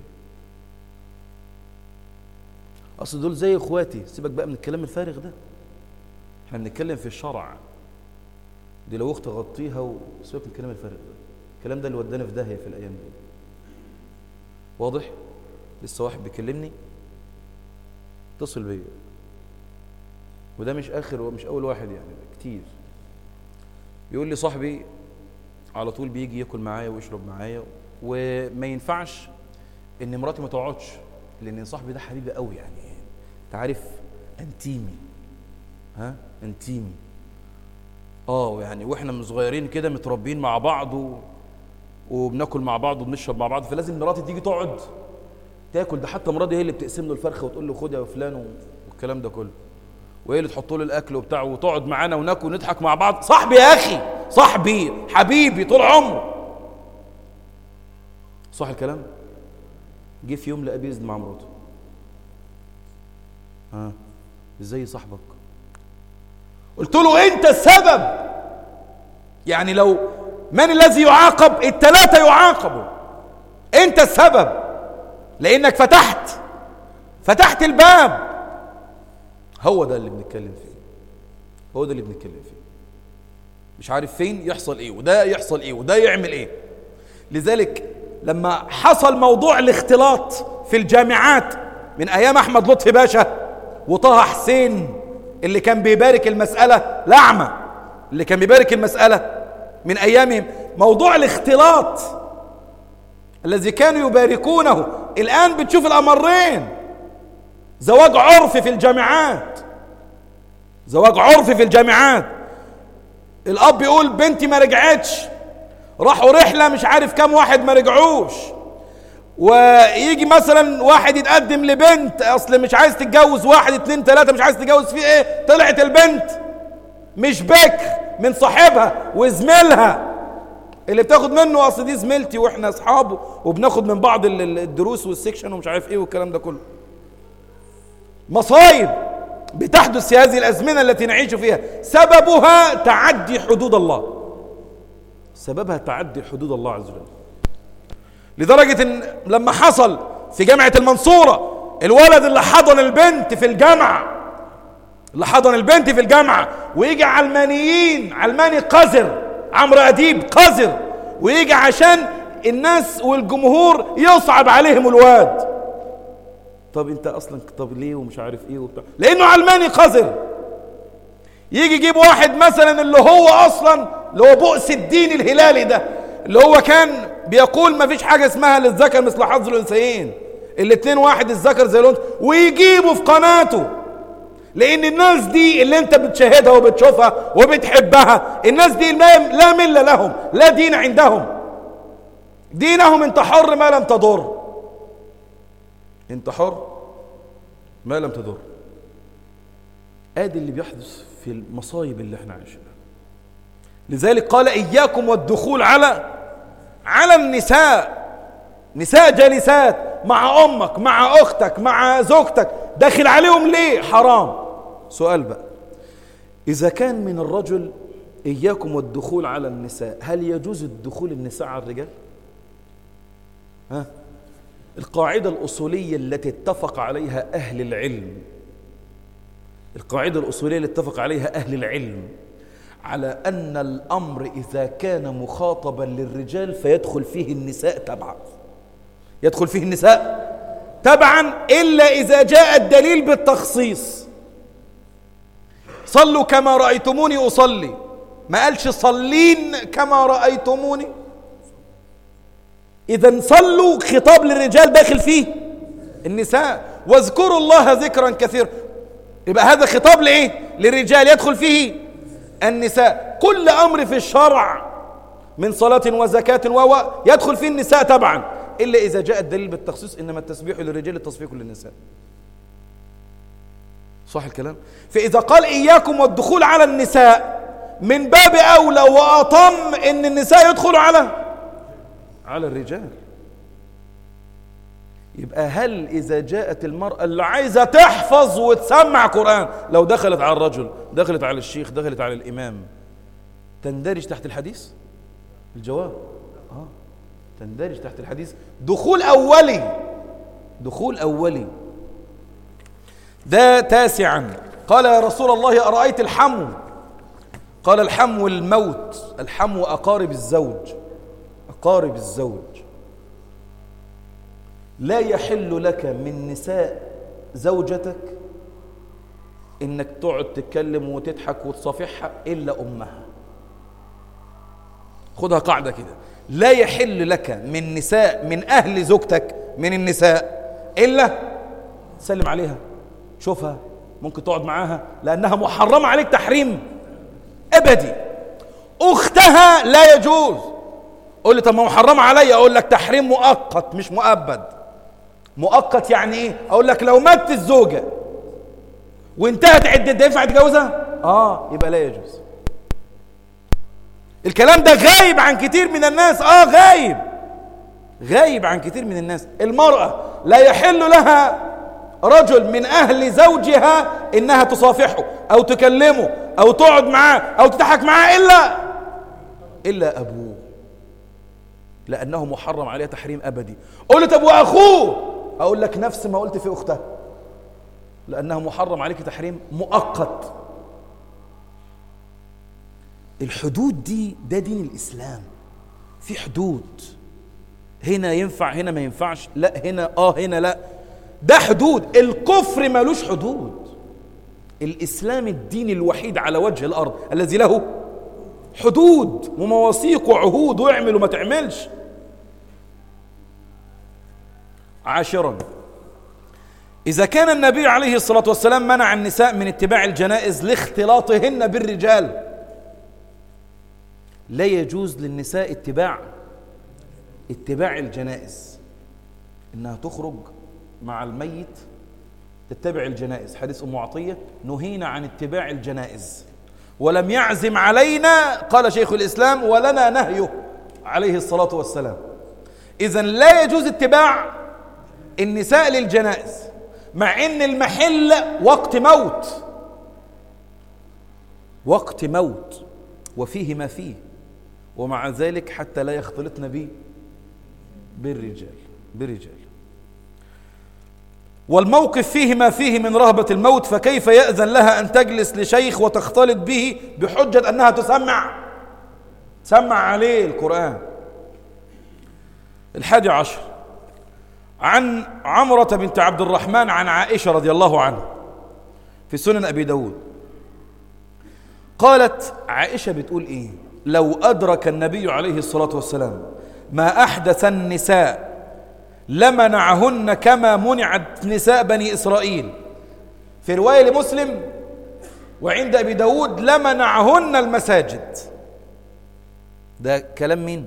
أصل دول زي إخواتي سيبك بقى من الكلام الفارغ ده احنا بنتكلم في الشرع دي لو اخت غطيها وسيبك من الكلام الفارغ ده الكلام ده اللي ودانا في داهية في الأيام دي واضح لسه واحد بيكلمني اتصل بيا وده مش آخر ومش أول واحد يعني كتير يقول لي صاحبي على طول بيجي ياكل معايا ويشرب معايا وما ينفعش ان مراتي ما تقعدش لان صاحبي ده حبيبي قوي يعني انت عارف انتيمي ها انتيمي اه يعني واحنا من صغيرين كده متربيين مع بعض و... وبناكل مع بعض وبنشرب مع بعض فلازم مراتي تيجي تقعد تاكل ده حتى مراتي هي اللي بتقسم له الفرخه وتقول له خد يا فلان والكلام ده كله وهي اللي تحط له الاكل وبتاع وتقعد معانا وناكل ونضحك مع بعض صاحبي يا اخي صاحبي حبيبي طول عمره صح الكلام جه في يوم لقى بيزن مع مراته ها ازاي صاحبك قلت له انت السبب يعني لو من الذي يعاقب الثلاثه يعاقبوا انت السبب لانك فتحت فتحت الباب هو ده اللي بنتكلم فيه هو ده اللي بنتكلم فيه مش عارف فين يحصل ايه وده يحصل ايه وده يعمل ايه لذلك لما حصل موضوع الاختلاط في الجامعات من ايام احمد لطفي باشا وطه حسين اللي كان بيبارك المسألة لعمة اللي كان بيبارك المسألة من ايامهم موضوع الاختلاط الذي كانوا يباركونه الان بتشوف الامرين زواج عرفي في الجامعات زواج عرفي في الجامعات الاب يقول بنتي ما رجعتش راحوا رحله مش عارف كام واحد ما رجعوش ويجي مثلا واحد يتقدم لبنت اصل مش عايز تتجوز واحد اتنين تلاته مش عايز تتجوز فيه ايه طلعت البنت مش بكر من صاحبها وزميلها اللي بتاخد منه اصل دي زميلتي واحنا اصحابه وبناخد من بعض الدروس والسكشن ومش عارف ايه والكلام ده كله مصايب بتحدث في هذه الازمنه التي نعيش فيها سببها تعدي حدود الله سببها تعدي حدود الله عز وجل لدرجه ان لما حصل في جامعه المنصوره الولد اللي حضن البنت في الجامعه اللي حضن البنت في الجامعه ويجي علمانيين علماني قذر عمرو اديب قذر ويجي عشان الناس والجمهور يصعب عليهم الواد طب انت اصلا طب ليه ومش عارف ايه وبتاع لانه علماني قذر يجي يجيب واحد مثلا اللي هو اصلا اللي هو بؤس الدين الهلالي ده اللي هو كان بيقول ما فيش حاجه اسمها للذكر مثل حظ الانثيين الاثنين واحد الذكر زي الانثى ويجيبه في قناته لان الناس دي اللي انت بتشاهدها وبتشوفها وبتحبها الناس دي لا مله لهم لا دين عندهم دينهم انت حر ما لم تضر انت حر ما لم تضر ادي اللي بيحدث في المصايب اللي احنا عايشينها لذلك قال اياكم والدخول على على النساء نساء جالسات مع امك مع اختك مع زوجتك داخل عليهم ليه حرام سؤال بقى اذا كان من الرجل اياكم والدخول على النساء هل يجوز الدخول النساء على الرجال ها القاعدة الأصولية التي اتفق عليها أهل العلم القاعدة الأصولية التي اتفق عليها أهل العلم على أن الأمر إذا كان مخاطبا للرجال فيدخل فيه النساء تبعا يدخل فيه النساء تبعا إلا إذا جاء الدليل بالتخصيص صلوا كما رأيتموني أصلي ما قالش صلين كما رأيتموني إذا صلوا خطاب للرجال داخل فيه النساء واذكروا الله ذكرا كثيرا يبقى هذا خطاب لإيه؟ للرجال يدخل فيه النساء كل أمر في الشرع من صلاة وزكاة و يدخل فيه النساء طبعا إلا إذا جاء الدليل بالتخصيص إنما التسبيح للرجال التصفيق للنساء صح الكلام فإذا قال إياكم والدخول على النساء من باب أولى وأطم إن النساء يدخلوا على على الرجال يبقى هل إذا جاءت المرأة اللي عايزة تحفظ وتسمع قرآن لو دخلت على الرجل دخلت على الشيخ دخلت على الإمام تندرج تحت الحديث الجواب آه تندرج تحت الحديث دخول أولي دخول أولي ده تاسعا قال يا رسول الله أرأيت الحمو قال الحمو الموت الحمو أقارب الزوج أقارب الزوج لا يحل لك من نساء زوجتك انك تقعد تتكلم وتضحك وتصافحها الا امها خدها قاعده كده لا يحل لك من نساء من اهل زوجتك من النساء الا تسلم عليها شوفها ممكن تقعد معاها لانها محرمه عليك تحريم ابدي اختها لا يجوز قول لي طب ما محرمه عليا اقول لك تحريم مؤقت مش مؤبد مؤقت يعني ايه اقول لك لو مات الزوجه وانتهت عدتها ينفع تتجوزها اه يبقى لا يجوز الكلام ده غايب عن كتير من الناس اه غايب غايب عن كتير من الناس المرأة لا يحل لها رجل من أهل زوجها إنها تصافحه أو تكلمه أو تقعد معاه أو تضحك معاه إلا إلا أبوه لأنه محرم عليه تحريم أبدي قلت أبو أخوه أقول لك نفس ما قلت في أختها لأنه محرم عليك تحريم مؤقت الحدود دي ده دين الإسلام في حدود هنا ينفع هنا ما ينفعش لا هنا اه هنا لا ده حدود الكفر ملوش حدود الإسلام الدين الوحيد على وجه الأرض الذي له حدود ومواثيق وعهود واعمل وما تعملش عاشرا إذا كان النبي عليه الصلاة والسلام منع النساء من اتباع الجنائز لاختلاطهن بالرجال لا يجوز للنساء اتباع اتباع الجنائز انها تخرج مع الميت تتبع الجنائز حديث ام عطيه نهينا عن اتباع الجنائز ولم يعزم علينا قال شيخ الاسلام ولنا نهيه عليه الصلاه والسلام اذا لا يجوز اتباع النساء للجنائز مع ان المحل وقت موت وقت موت وفيه ما فيه ومع ذلك حتى لا يختلطن به بالرجال بالرجال والموقف فيه ما فيه من رهبة الموت فكيف يأذن لها أن تجلس لشيخ وتختلط به بحجة أنها تسمع تسمع عليه القرآن الحادي عشر عن عمرة بنت عبد الرحمن عن عائشة رضي الله عنها في سنن أبي داود قالت عائشة بتقول إيه لو أدرك النبي عليه الصلاة والسلام ما أحدث النساء لمنعهن كما منعت نساء بني إسرائيل في رواية لمسلم وعند أبي داود لمنعهن المساجد ده كلام مين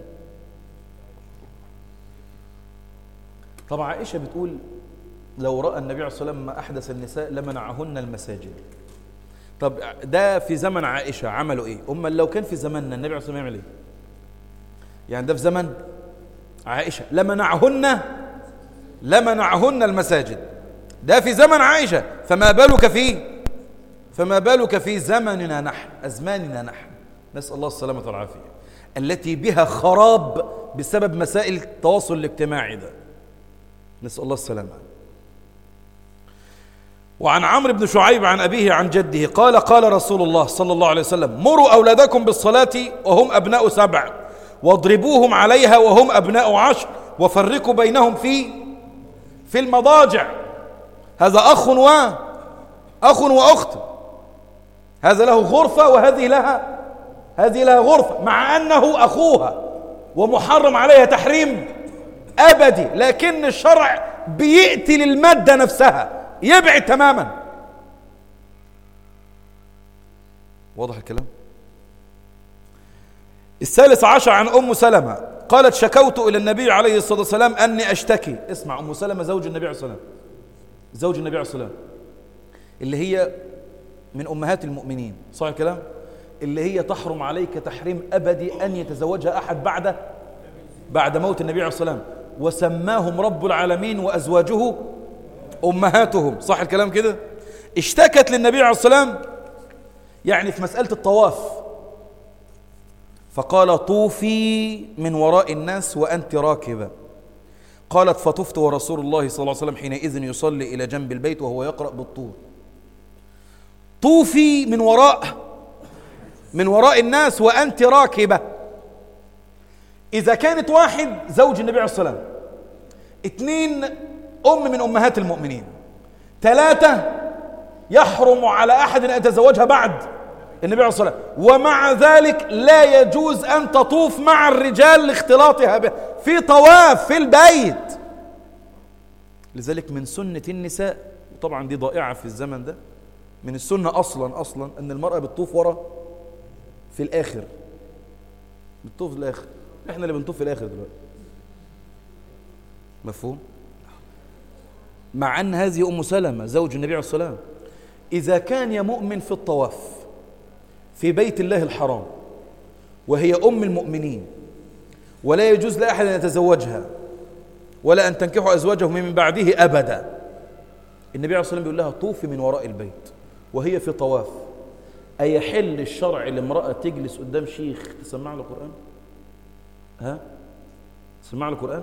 طبعا عائشة بتقول لو رأى النبي عليه الصلاة والسلام ما أحدث النساء لمنعهن المساجد طب ده في زمن عائشة عملوا إيه أما لو كان في زمننا النبي عليه الصلاة والسلام يعمل إيه يعني ده في زمن عائشة لمنعهن لمنعهن المساجد ده في زمن عائشة فما بالك في فما بالك في زمننا نحن أزماننا نحن نسأل الله السلامة والعافية التي بها خراب بسبب مسائل التواصل الاجتماعي ده نسأل الله السلامة وعن عمرو بن شعيب عن أبيه عن جده قال قال رسول الله صلى الله عليه وسلم مروا أولادكم بالصلاة وهم أبناء سبع واضربوهم عليها وهم أبناء عشر وفرقوا بينهم في في المضاجع هذا أخ و أخ وأخت هذا له غرفة وهذه لها هذه لها غرفة مع أنه أخوها ومحرم عليها تحريم أبدي لكن الشرع بيقتل المادة نفسها يبعد تماما واضح الكلام الثالث عشر عن أم سلمة قالت شكوت إلى النبي عليه الصلاة والسلام أني أشتكي اسمع أم سلمة زوج النبي عليه الصلاة والسلام زوج النبي عليه الصلاة والسلام اللي هي من أمهات المؤمنين صح الكلام اللي هي تحرم عليك تحريم أبدي أن يتزوجها أحد بعد بعد موت النبي عليه الصلاة والسلام وسماهم رب العالمين وأزواجه أمهاتهم صح الكلام كده اشتكت للنبي عليه الصلاة والسلام يعني في مسألة الطواف فقال طوفي من وراء الناس وأنت راكبة قالت فطفت ورسول الله صلى الله عليه وسلم حينئذ يصلي إلى جنب البيت وهو يقرأ بالطور طوفي من وراء من وراء الناس وأنت راكبة إذا كانت واحد زوج النبي عليه الصلاة والسلام اثنين أم من أمهات المؤمنين ثلاثة يحرم على أحد أن يتزوجها بعد النبي عليه الصلاة والسلام ومع ذلك لا يجوز أن تطوف مع الرجال لاختلاطها به في طواف في البيت لذلك من سنة النساء وطبعا دي ضائعة في الزمن ده من السنة أصلا أصلا أن المرأة بتطوف ورا في الآخر بتطوف في الآخر احنا اللي بنطوف في الآخر دلوقتي مفهوم مع أن هذه أم سلمة زوج النبي عليه الصلاة والسلام إذا كان يا مؤمن في الطواف في بيت الله الحرام وهي أم المؤمنين ولا يجوز لأحد أن يتزوجها ولا أن تنكحوا أزواجه من بعده أبدا النبي عليه الصلاة والسلام بيقول لها طوفي من وراء البيت وهي في طواف أيحل الشرع لامرأة تجلس قدام شيخ تسمع له قرآن ها تسمع له قرآن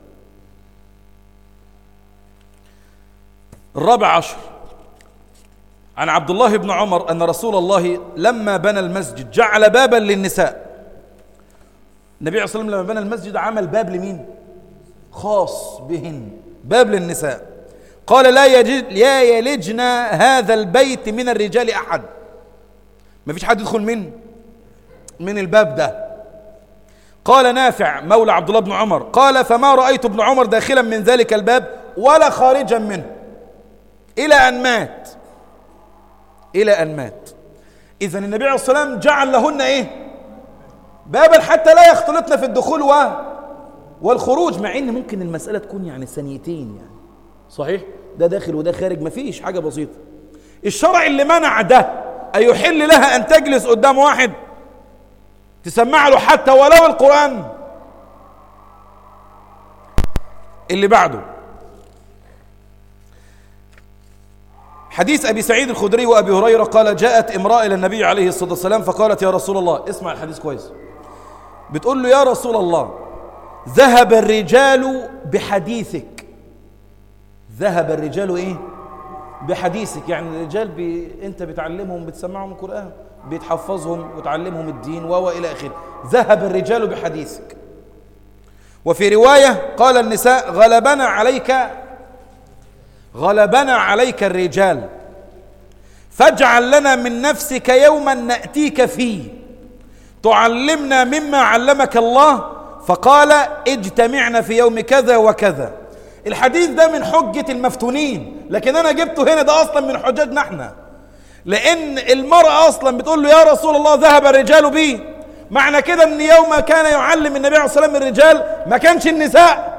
الرابع عشر عن عبد الله بن عمر أن رسول الله لما بنى المسجد جعل بابا للنساء النبي عليه الصلاة والسلام لما بنى المسجد عمل باب لمين خاص بهن باب للنساء قال لا يجد لا يلجن هذا البيت من الرجال أحد ما فيش حد يدخل من من الباب ده قال نافع مولى عبد الله بن عمر قال فما رأيت ابن عمر داخلا من ذلك الباب ولا خارجا منه إلى أن مات إلى أن مات إذا النبي عليه الصلاة والسلام جعل لهن إيه بابا حتى لا يختلطن في الدخول و والخروج مع ان ممكن المساله تكون يعني ثانيتين يعني صحيح ده داخل وده خارج مفيش حاجه بسيطه الشرع اللي منع ده ايحل لها ان تجلس قدام واحد تسمع له حتى ولو القران اللي بعده حديث ابي سعيد الخدري وابي هريره قال جاءت امراه الى النبي عليه الصلاه والسلام فقالت يا رسول الله اسمع الحديث كويس بتقول له يا رسول الله ذهب الرجال بحديثك ذهب الرجال ايه بحديثك يعني الرجال بي... انت بتعلمهم بتسمعهم القران بتحفظهم وتعلمهم الدين و الى اخره ذهب الرجال بحديثك وفي روايه قال النساء غلبنا عليك غلبنا عليك الرجال فاجعل لنا من نفسك يوما ناتيك فيه تعلمنا مما علمك الله فقال اجتمعنا في يوم كذا وكذا الحديث ده من حجة المفتونين لكن أنا جبته هنا ده أصلا من حججنا احنا لأن المرأة أصلا بتقول له يا رسول الله ذهب الرجال بي معنى كده أن يوم كان يعلم النبي عليه الصلاة والسلام الرجال ما كانش النساء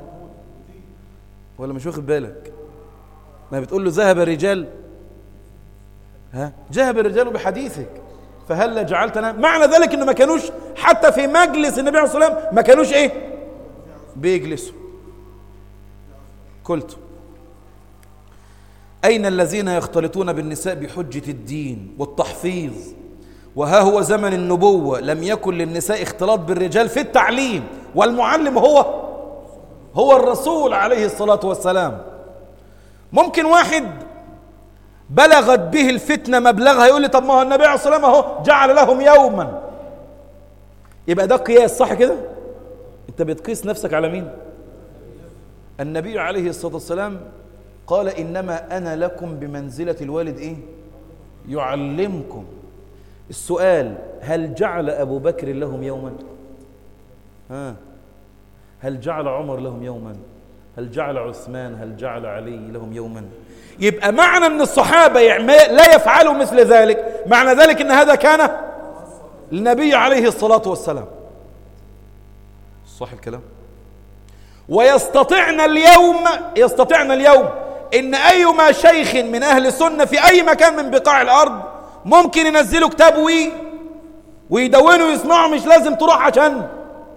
ولا مش واخد بالك ما بتقول له ذهب الرجال ها ذهب الرجال بحديثك فهل جعلتنا معنى ذلك انه ما كانوش حتى في مجلس النبي عليه الصلاه والسلام ما كانوش ايه بيجلسوا قلت اين الذين يختلطون بالنساء بحجه الدين والتحفيظ وها هو زمن النبوه لم يكن للنساء اختلاط بالرجال في التعليم والمعلم هو هو الرسول عليه الصلاه والسلام ممكن واحد بلغت به الفتنة مبلغها يقول لي طب ما هو النبي عليه الصلاة والسلام اهو جعل لهم يوما يبقى ده قياس صح كده انت بتقيس نفسك على مين النبي عليه الصلاة والسلام قال إنما أنا لكم بمنزلة الوالد إيه يعلمكم السؤال هل جعل أبو بكر لهم يوما ها هل جعل عمر لهم يوما هل جعل عثمان هل جعل علي لهم يوما يبقى معنى ان الصحابه لا يفعلوا مثل ذلك معنى ذلك ان هذا كان النبي عليه الصلاه والسلام صح الكلام ويستطعن اليوم يستطعن اليوم ان ايما شيخ من اهل السنه في اي مكان من بقاع الارض ممكن ينزلوا كتاب وي ويدونوا ويسمعوا مش لازم تروح عشان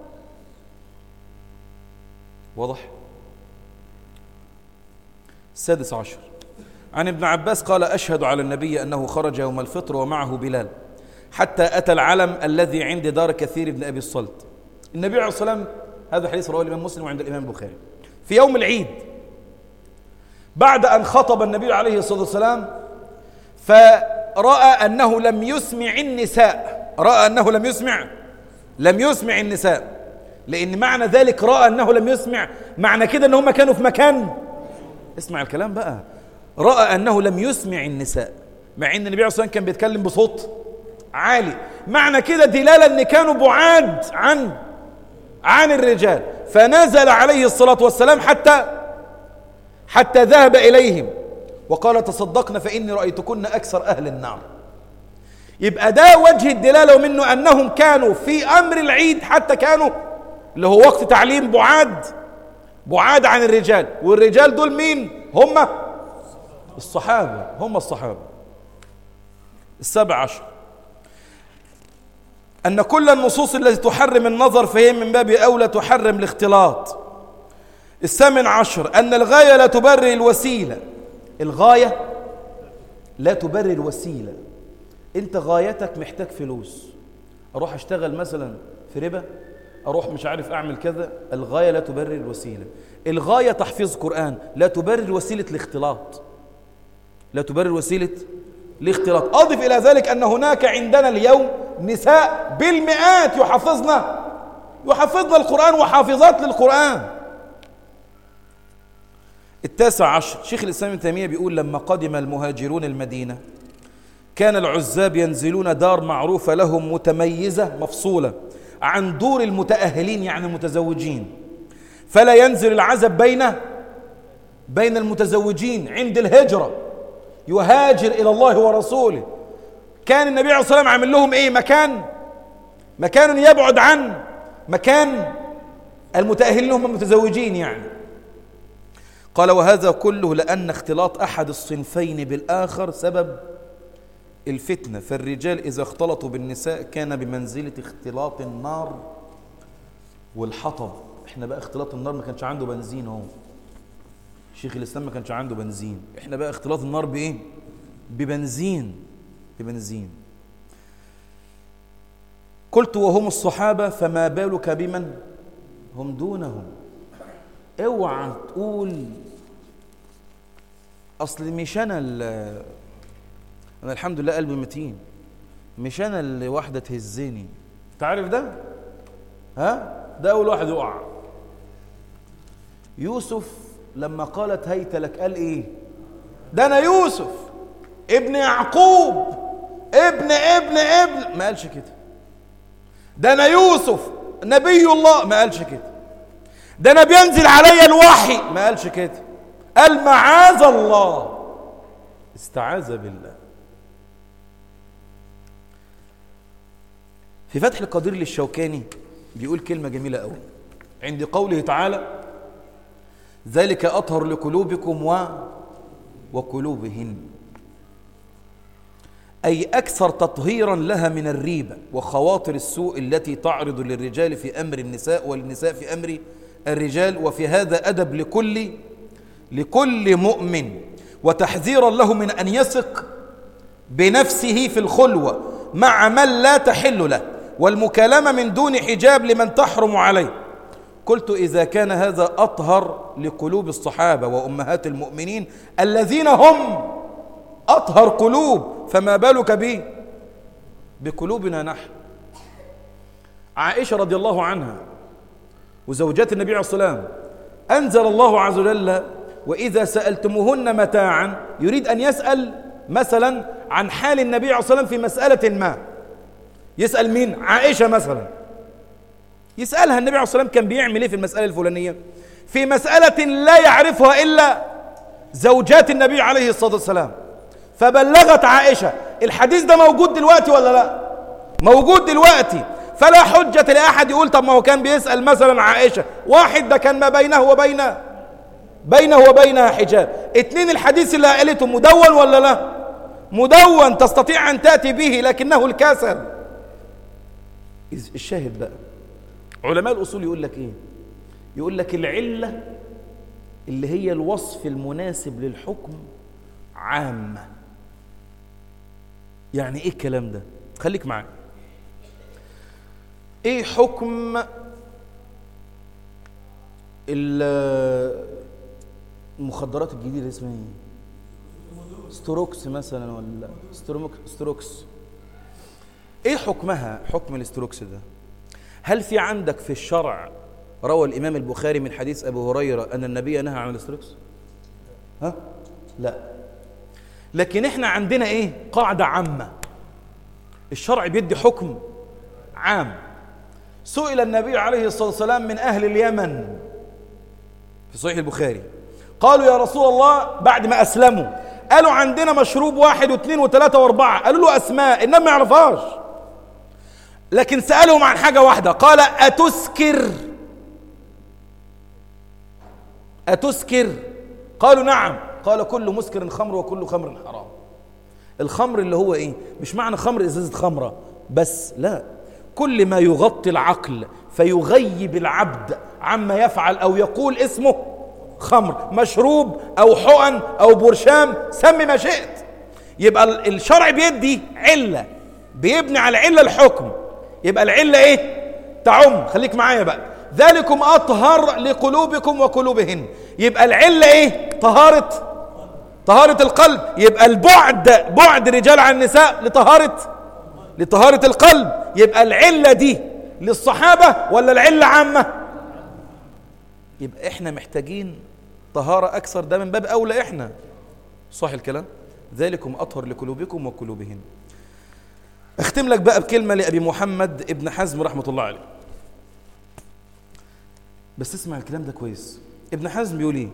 واضح السادس عشر عن ابن عباس قال أشهد على النبي أنه خرج يوم الفطر ومعه بلال حتى أتى العلم الذي عند دار كثير بن أبي الصلت النبي عليه الصلاة والسلام هذا حديث رواه الإمام مسلم وعند الإمام البخاري في يوم العيد بعد أن خطب النبي عليه الصلاة والسلام فرأى أنه لم يسمع النساء رأى أنه لم يسمع لم يسمع النساء لأن معنى ذلك رأى أنه لم يسمع معنى كده أن هم كانوا في مكان اسمع الكلام بقى رأى أنه لم يسمع النساء مع أن النبي عليه الصلاة والسلام كان بيتكلم بصوت عالي معنى كده دلالة أن كانوا بعاد عن عن الرجال فنزل عليه الصلاة والسلام حتى حتى ذهب إليهم وقال تصدقن فإني رأيتكن أكثر أهل النار يبقى ده وجه الدلالة ومنه أنهم كانوا في أمر العيد حتى كانوا اللي هو وقت تعليم بعاد بعاد عن الرجال والرجال دول مين هم الصحابة هم الصحابة السبع عشر أن كل النصوص التي تحرم النظر فهي من باب أولى تحرم الاختلاط الثامن عشر أن الغاية لا تبرر الوسيلة الغاية لا تبرر الوسيلة أنت غايتك محتاج فلوس أروح أشتغل مثلا في ربا أروح مش عارف أعمل كذا الغاية لا تبرر الوسيلة الغاية تحفيظ قرآن لا تبرر وسيلة الاختلاط لا تبرر وسيلة الاختلاط أضف إلى ذلك أن هناك عندنا اليوم نساء بالمئات يحفظن يحفظن القرآن وحافظات للقرآن التاسع عشر شيخ الإسلام ابن تيمية بيقول لما قدم المهاجرون المدينة كان العزاب ينزلون دار معروفة لهم متميزة مفصولة عن دور المتأهلين يعني المتزوجين فلا ينزل العزب بين بين المتزوجين عند الهجرة يهاجر إلى الله ورسوله كان النبي عليه الصلاة والسلام عامل لهم إيه مكان مكان يبعد عن مكان المتأهلين هم المتزوجين يعني قال وهذا كله لأن اختلاط أحد الصنفين بالآخر سبب الفتنة فالرجال إذا اختلطوا بالنساء كان بمنزلة اختلاط النار والحطب احنا بقى اختلاط النار ما كانش عنده بنزين اهو شيخ الإسلام ما كانش عنده بنزين احنا بقى اختلاط النار بإيه ببنزين ببنزين قلت وهم الصحابة فما بالك بمن هم دونهم اوعى تقول اصل مش انا انا الحمد لله قلبي متين مش انا اللي واحده تهزني انت عارف ده ها ده اول واحد يقع يوسف لما قالت هيت لك قال ايه ده انا يوسف ابن يعقوب ابن ابن ابن ما قالش كده ده انا يوسف نبي الله ما قالش كده ده انا بينزل عليا الوحي ما قالش كده قال معاذ الله استعاذ بالله في فتح القدير للشوكاني بيقول كلمة جميلة قوي عند قوله تعالى ذلك أطهر لقلوبكم و وقلوبهن أي أكثر تطهيرا لها من الريبة وخواطر السوء التي تعرض للرجال في أمر النساء والنساء في أمر الرجال وفي هذا أدب لكل لكل مؤمن وتحذيرا له من أن يثق بنفسه في الخلوة مع من لا تحل له والمكالمة من دون حجاب لمن تحرم عليه قلت إذا كان هذا أطهر لقلوب الصحابة وأمهات المؤمنين الذين هم أطهر قلوب فما بالك به بقلوبنا نحن عائشة رضي الله عنها وزوجات النبي عليه الصلاة والسلام أنزل الله عز وجل وإذا سألتموهن متاعا يريد أن يسأل مثلا عن حال النبي عليه الصلاة والسلام في مسألة ما يسأل مين؟ عائشة مثلا يسألها النبي عليه الصلاة والسلام كان بيعمل ايه في المسألة الفلانية في مسألة لا يعرفها إلا زوجات النبي عليه الصلاة والسلام فبلغت عائشة الحديث ده موجود دلوقتي ولا لا موجود دلوقتي فلا حجة لأحد يقول طب ما هو كان بيسأل مثلا عائشة واحد ده كان ما بينه وبين بينه وبينها حجاب اتنين الحديث اللي قالته مدون ولا لا مدون تستطيع أن تأتي به لكنه الكسل الشاهد بقى علماء الأصول يقول لك إيه يقول لك العلة اللي هي الوصف المناسب للحكم عامة يعني إيه الكلام ده خليك معايا إيه حكم المخدرات الجديدة اسمها ايه ستروكس مثلا ولا سترومك ستروكس ايه حكمها حكم الاستروكس ده هل في عندك في الشرع روى الامام البخاري من حديث ابو هريره ان النبي نهى عن الاستروكس ها لا لكن احنا عندنا ايه قاعده عامه الشرع بيدي حكم عام سئل النبي عليه الصلاه والسلام من اهل اليمن في صحيح البخاري قالوا يا رسول الله بعد ما أسلموا قالوا عندنا مشروب واحد واثنين وثلاثة واربعة قالوا له أسماء إنما ما يعرفهاش لكن سألهم عن حاجة واحدة قال أتسكر أتسكر قالوا نعم قال كل مسكر خمر وكل خمر حرام الخمر اللي هو ايه مش معنى خمر ازازه خمره بس لا كل ما يغطي العقل فيغيب العبد عما يفعل أو يقول اسمه خمر مشروب أو حقن أو برشام سمي ما شئت يبقى الشرع بيدي علة بيبني على العلة الحكم يبقى العلة ايه تعم خليك معايا بقى ذلكم أطهر لقلوبكم وقلوبهن يبقى العلة ايه طهارة طهارة القلب يبقى البعد بعد رجال عن النساء لطهارة لطهارة القلب يبقى العلة دي للصحابة ولا العلة عامة يبقى احنا محتاجين طهارة أكثر ده من باب أولى احنا صح الكلام ذلكم أطهر لقلوبكم وقلوبهن اختم لك بقى بكلمة لأبي محمد ابن حزم رحمة الله عليه بس اسمع الكلام ده كويس ابن حزم بيقول ايه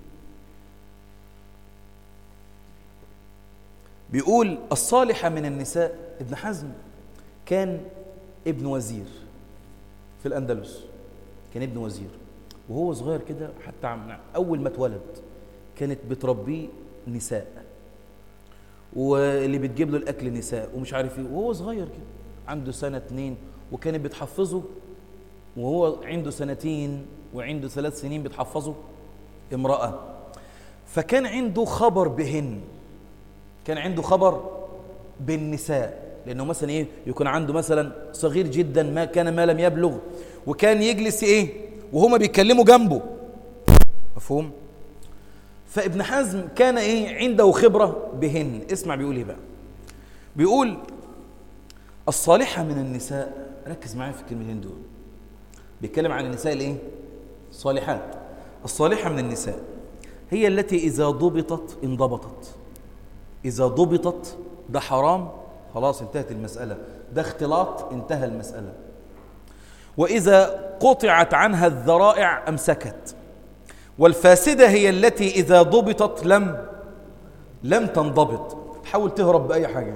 بيقول الصالحة من النساء ابن حزم كان ابن وزير في الأندلس كان ابن وزير وهو صغير كده حتى أول ما اتولد كانت بتربيه نساء واللي بتجيب له الأكل نساء ومش عارف ايه وهو صغير كده عنده سنة اتنين وكانت بتحفظه وهو عنده سنتين وعنده ثلاث سنين بتحفظه امرأة فكان عنده خبر بهن كان عنده خبر بالنساء لانه مثلا ايه يكون عنده مثلا صغير جدا ما كان ما لم يبلغ وكان يجلس ايه وهما بيتكلموا جنبه مفهوم فابن حزم كان ايه عنده خبره بهن اسمع بيقول ايه بقى بيقول الصالحه من النساء ركز معايا في الكلمتين دول بيتكلم عن النساء الايه الصالحات الصالحه من النساء هي التي اذا ضبطت انضبطت إذا ضبطت ده حرام خلاص انتهت المسألة ده اختلاط انتهى المسألة وإذا قطعت عنها الذرائع أمسكت والفاسدة هي التي إذا ضبطت لم لم تنضبط حاول تهرب بأي حاجة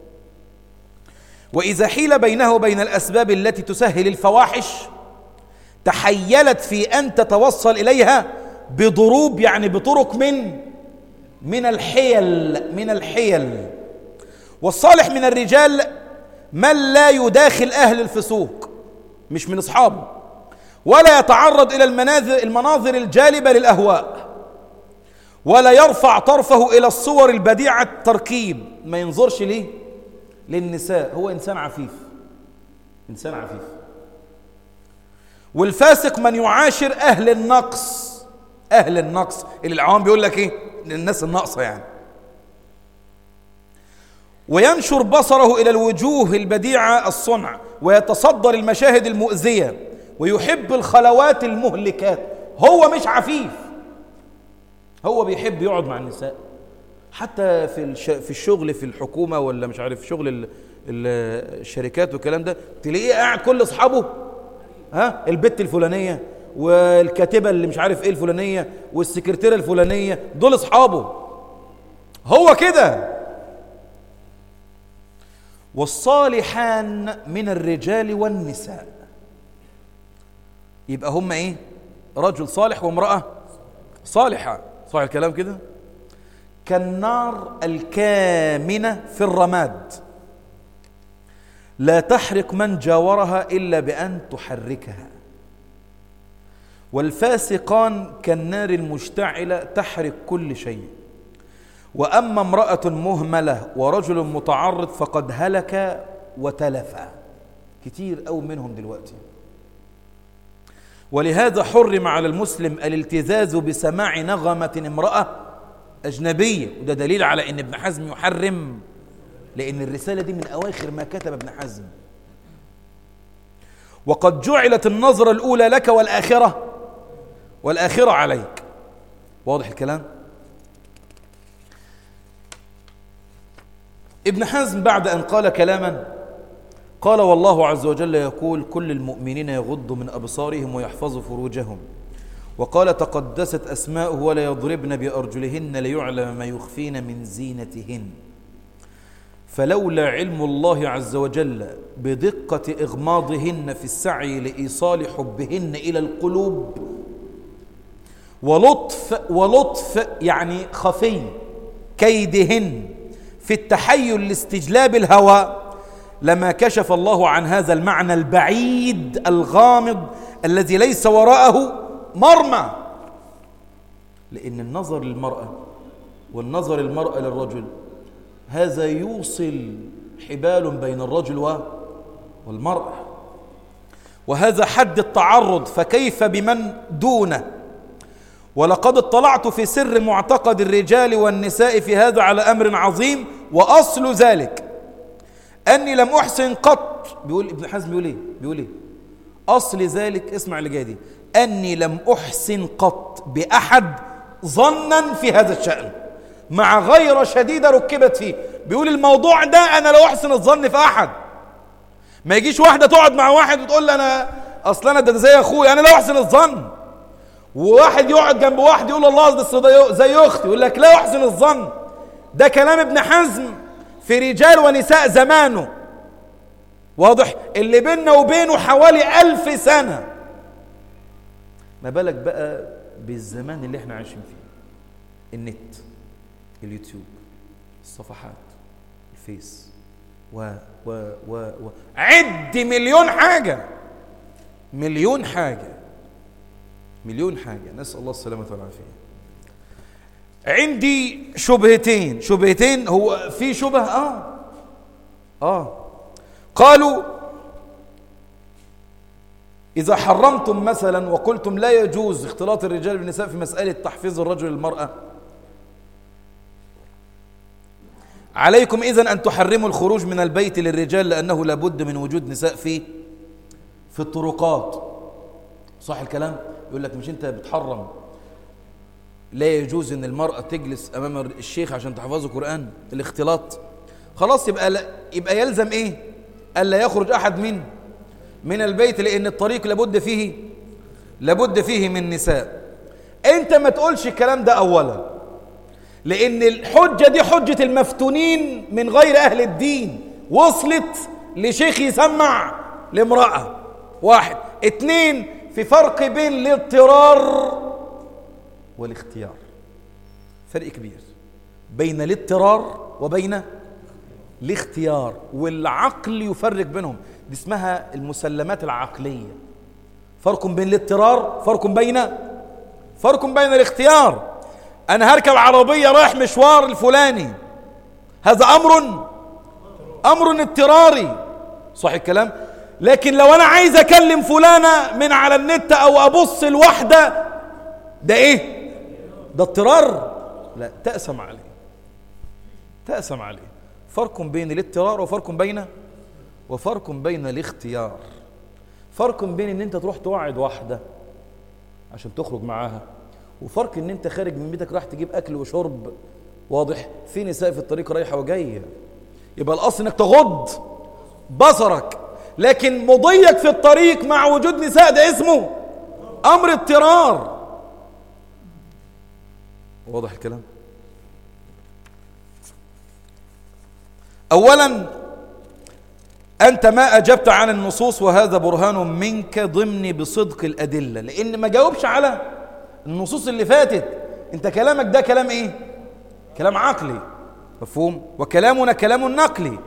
وإذا حيل بينه وبين الأسباب التي تسهل الفواحش تحيلت في أن تتوصل إليها بضروب يعني بطرق من من الحيل من الحيل والصالح من الرجال من لا يداخل أهل الفسوق مش من أصحابه ولا يتعرض إلى المناظر, المناظر الجالبة للأهواء ولا يرفع طرفه إلى الصور البديعة التركيب ما ينظرش ليه للنساء هو إنسان عفيف إنسان عفيف والفاسق من يعاشر أهل النقص أهل النقص اللي العوام بيقول لك إيه للناس الناقصة يعني وينشر بصره إلى الوجوه البديعة الصنع ويتصدر المشاهد المؤذية ويحب الخلوات المهلكات هو مش عفيف هو بيحب يقعد مع النساء حتى في في الشغل في الحكومة ولا مش عارف شغل الشركات والكلام ده تلاقيه قاعد كل أصحابه ها البت الفلانية والكاتبة اللي مش عارف ايه الفلانية والسكرتيرة الفلانية دول اصحابه هو كده والصالحان من الرجال والنساء يبقى هم ايه رجل صالح وامرأة صالحة صح الكلام كده كالنار الكامنة في الرماد لا تحرق من جاورها إلا بأن تحركها والفاسقان كالنار المشتعلة تحرق كل شيء وأما امرأة مهملة ورجل متعرض فقد هلك وتلف كتير أو منهم دلوقتي ولهذا حرم على المسلم الالتزاز بسماع نغمة امرأة أجنبية وده دليل على أن ابن حزم يحرم لأن الرسالة دي من أواخر ما كتب ابن حزم وقد جعلت النظرة الأولى لك والآخرة والآخرة عليك واضح الكلام ابن حزم بعد أن قال كلاما قال والله عز وجل يقول كل المؤمنين يغضوا من أبصارهم ويحفظوا فروجهم وقال تقدست أسماؤه ولا يضربن بأرجلهن ليعلم ما يخفين من زينتهن فلولا علم الله عز وجل بدقة إغماضهن في السعي لإيصال حبهن إلى القلوب ولطف ولطف يعني خفي كيدهن في التحيل لاستجلاب الهوى لما كشف الله عن هذا المعنى البعيد الغامض الذي ليس وراءه مرمى لأن النظر للمرأة والنظر المرأة للرجل هذا يوصل حبال بين الرجل والمرأة وهذا حد التعرض فكيف بمن دونه ولقد اطلعت في سر معتقد الرجال والنساء في هذا على أمر عظيم وأصل ذلك أني لم أحسن قط بيقول ابن حزم بيقول إيه بيقول إيه أصل ذلك اسمع اللي جاي دي أني لم أحسن قط بأحد ظنا في هذا الشأن مع غيرة شديدة ركبت فيه بيقول الموضوع ده أنا لا أحسن الظن في أحد ما يجيش واحدة تقعد مع واحد وتقول له أنا أصلا أنا ده زي أخوي أنا لا أحسن الظن وواحد يقعد جنب واحد يقول الله ده زي أختي يقول لك لا أحسن الظن ده كلام ابن حزم في رجال ونساء زمانه واضح اللي بيننا وبينه حوالي ألف سنة ما بالك بقى بالزمان اللي احنا عايشين فيه النت اليوتيوب الصفحات الفيس و و و و عد مليون حاجة مليون حاجة مليون حاجة نسأل الله السلامة والعافية عندي شبهتين شبهتين هو في شبه اه اه قالوا إذا حرمتم مثلا وقلتم لا يجوز اختلاط الرجال بالنساء في مسألة تحفيظ الرجل للمرأة عليكم إذن أن تحرموا الخروج من البيت للرجال لأنه لابد من وجود نساء في في الطرقات صح الكلام يقول لك مش أنت بتحرم لا يجوز أن المرأة تجلس أمام الشيخ عشان تحفظه قرآن الاختلاط خلاص يبقى لا يبقى يلزم إيه ألا يخرج أحد من من البيت لأن الطريق لابد فيه لابد فيه من نساء أنت ما تقولش الكلام ده أولا لأن الحجة دي حجة المفتونين من غير أهل الدين وصلت لشيخ يسمع لامرأة واحد اتنين في فرق بين الاضطرار والاختيار فرق كبير بين الاضطرار وبين الاختيار والعقل يفرق بينهم دي اسمها المسلمات العقلية فرق بين الاضطرار فرق بين فرق بين الاختيار أنا هركب عربية رايح مشوار الفلاني هذا أمر أمر اضطراري صح الكلام لكن لو أنا عايز أكلم فلانة من على النت أو أبص الوحدة ده إيه ده اضطرار لا تأسم عليه تأسم عليه فرق بين الاضطرار وفرق بين وفرق بين الاختيار فرق بين ان انت تروح توعد واحدة عشان تخرج معاها وفرق ان انت خارج من بيتك راح تجيب اكل وشرب واضح في نساء في الطريق رايحة وجاية يبقى الاصل انك تغض بصرك لكن مضيك في الطريق مع وجود نساء ده اسمه امر اضطرار واضح الكلام اولا انت ما اجبت عن النصوص وهذا برهان منك ضمن بصدق الادله لان ما جاوبش على النصوص اللي فاتت انت كلامك ده كلام ايه كلام عقلي مفهوم وكلامنا كلام نقلي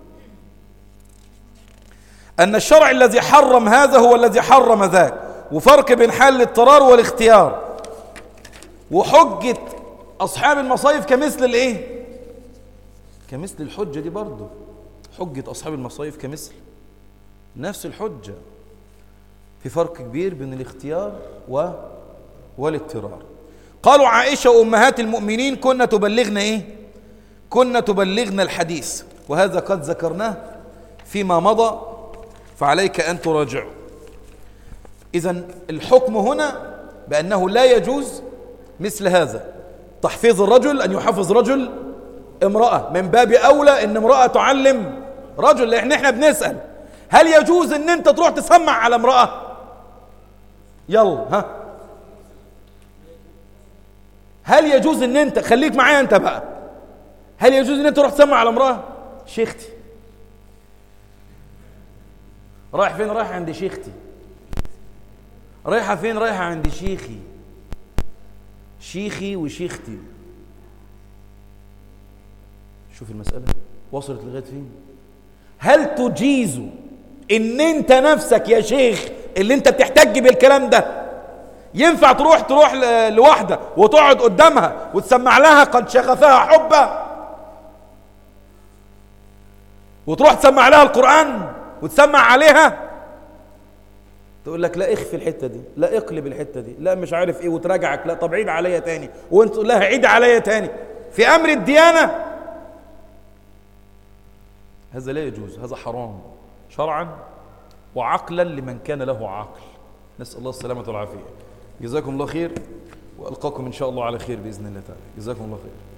ان الشرع الذي حرم هذا هو الذي حرم ذاك وفرق بين حال الاضطرار والاختيار وحجه اصحاب المصايف كمثل الايه كمثل الحجه دي برضه حجه اصحاب المصايف كمثل نفس الحجه في فرق كبير بين الاختيار و والاضطرار قالوا عائشه وامهات المؤمنين كنا تبلغنا ايه كنا تبلغنا الحديث وهذا قد ذكرناه فيما مضى فعليك ان تراجعه اذا الحكم هنا بانه لا يجوز مثل هذا تحفيظ الرجل ان يحفظ رجل امراه من باب اولى ان امراه تعلم رجل لان احنا بنسال هل يجوز ان انت تروح تسمع على امراه يلا ها هل يجوز ان انت خليك معايا انت بقى هل يجوز ان انت تروح تسمع على امراه شيختي رايح فين رايح عند شيختي رايحه فين رايحه عند شيخي شيخي وشيختي شوف المساله وصلت لغايه فين هل تجيز ان انت نفسك يا شيخ اللي انت بتحتج بالكلام ده ينفع تروح تروح ل- لواحدة وتقعد قدامها وتسمع لها قد شغفها حبا وتروح تسمع لها القرآن وتسمع عليها تقول لك لا اخفي الحتة دي لا اقلب الحتة دي لا مش عارف ايه وتراجعك لا طب عيد عليا تاني وانت تقول لها عيد عليا تاني في امر الديانة هذا لا يجوز هذا حرام شرعا وعقلا لمن كان له عقل نسأل الله السلامة والعافية جزاكم الله خير وألقاكم إن شاء الله على خير بإذن الله تعالى جزاكم الله خير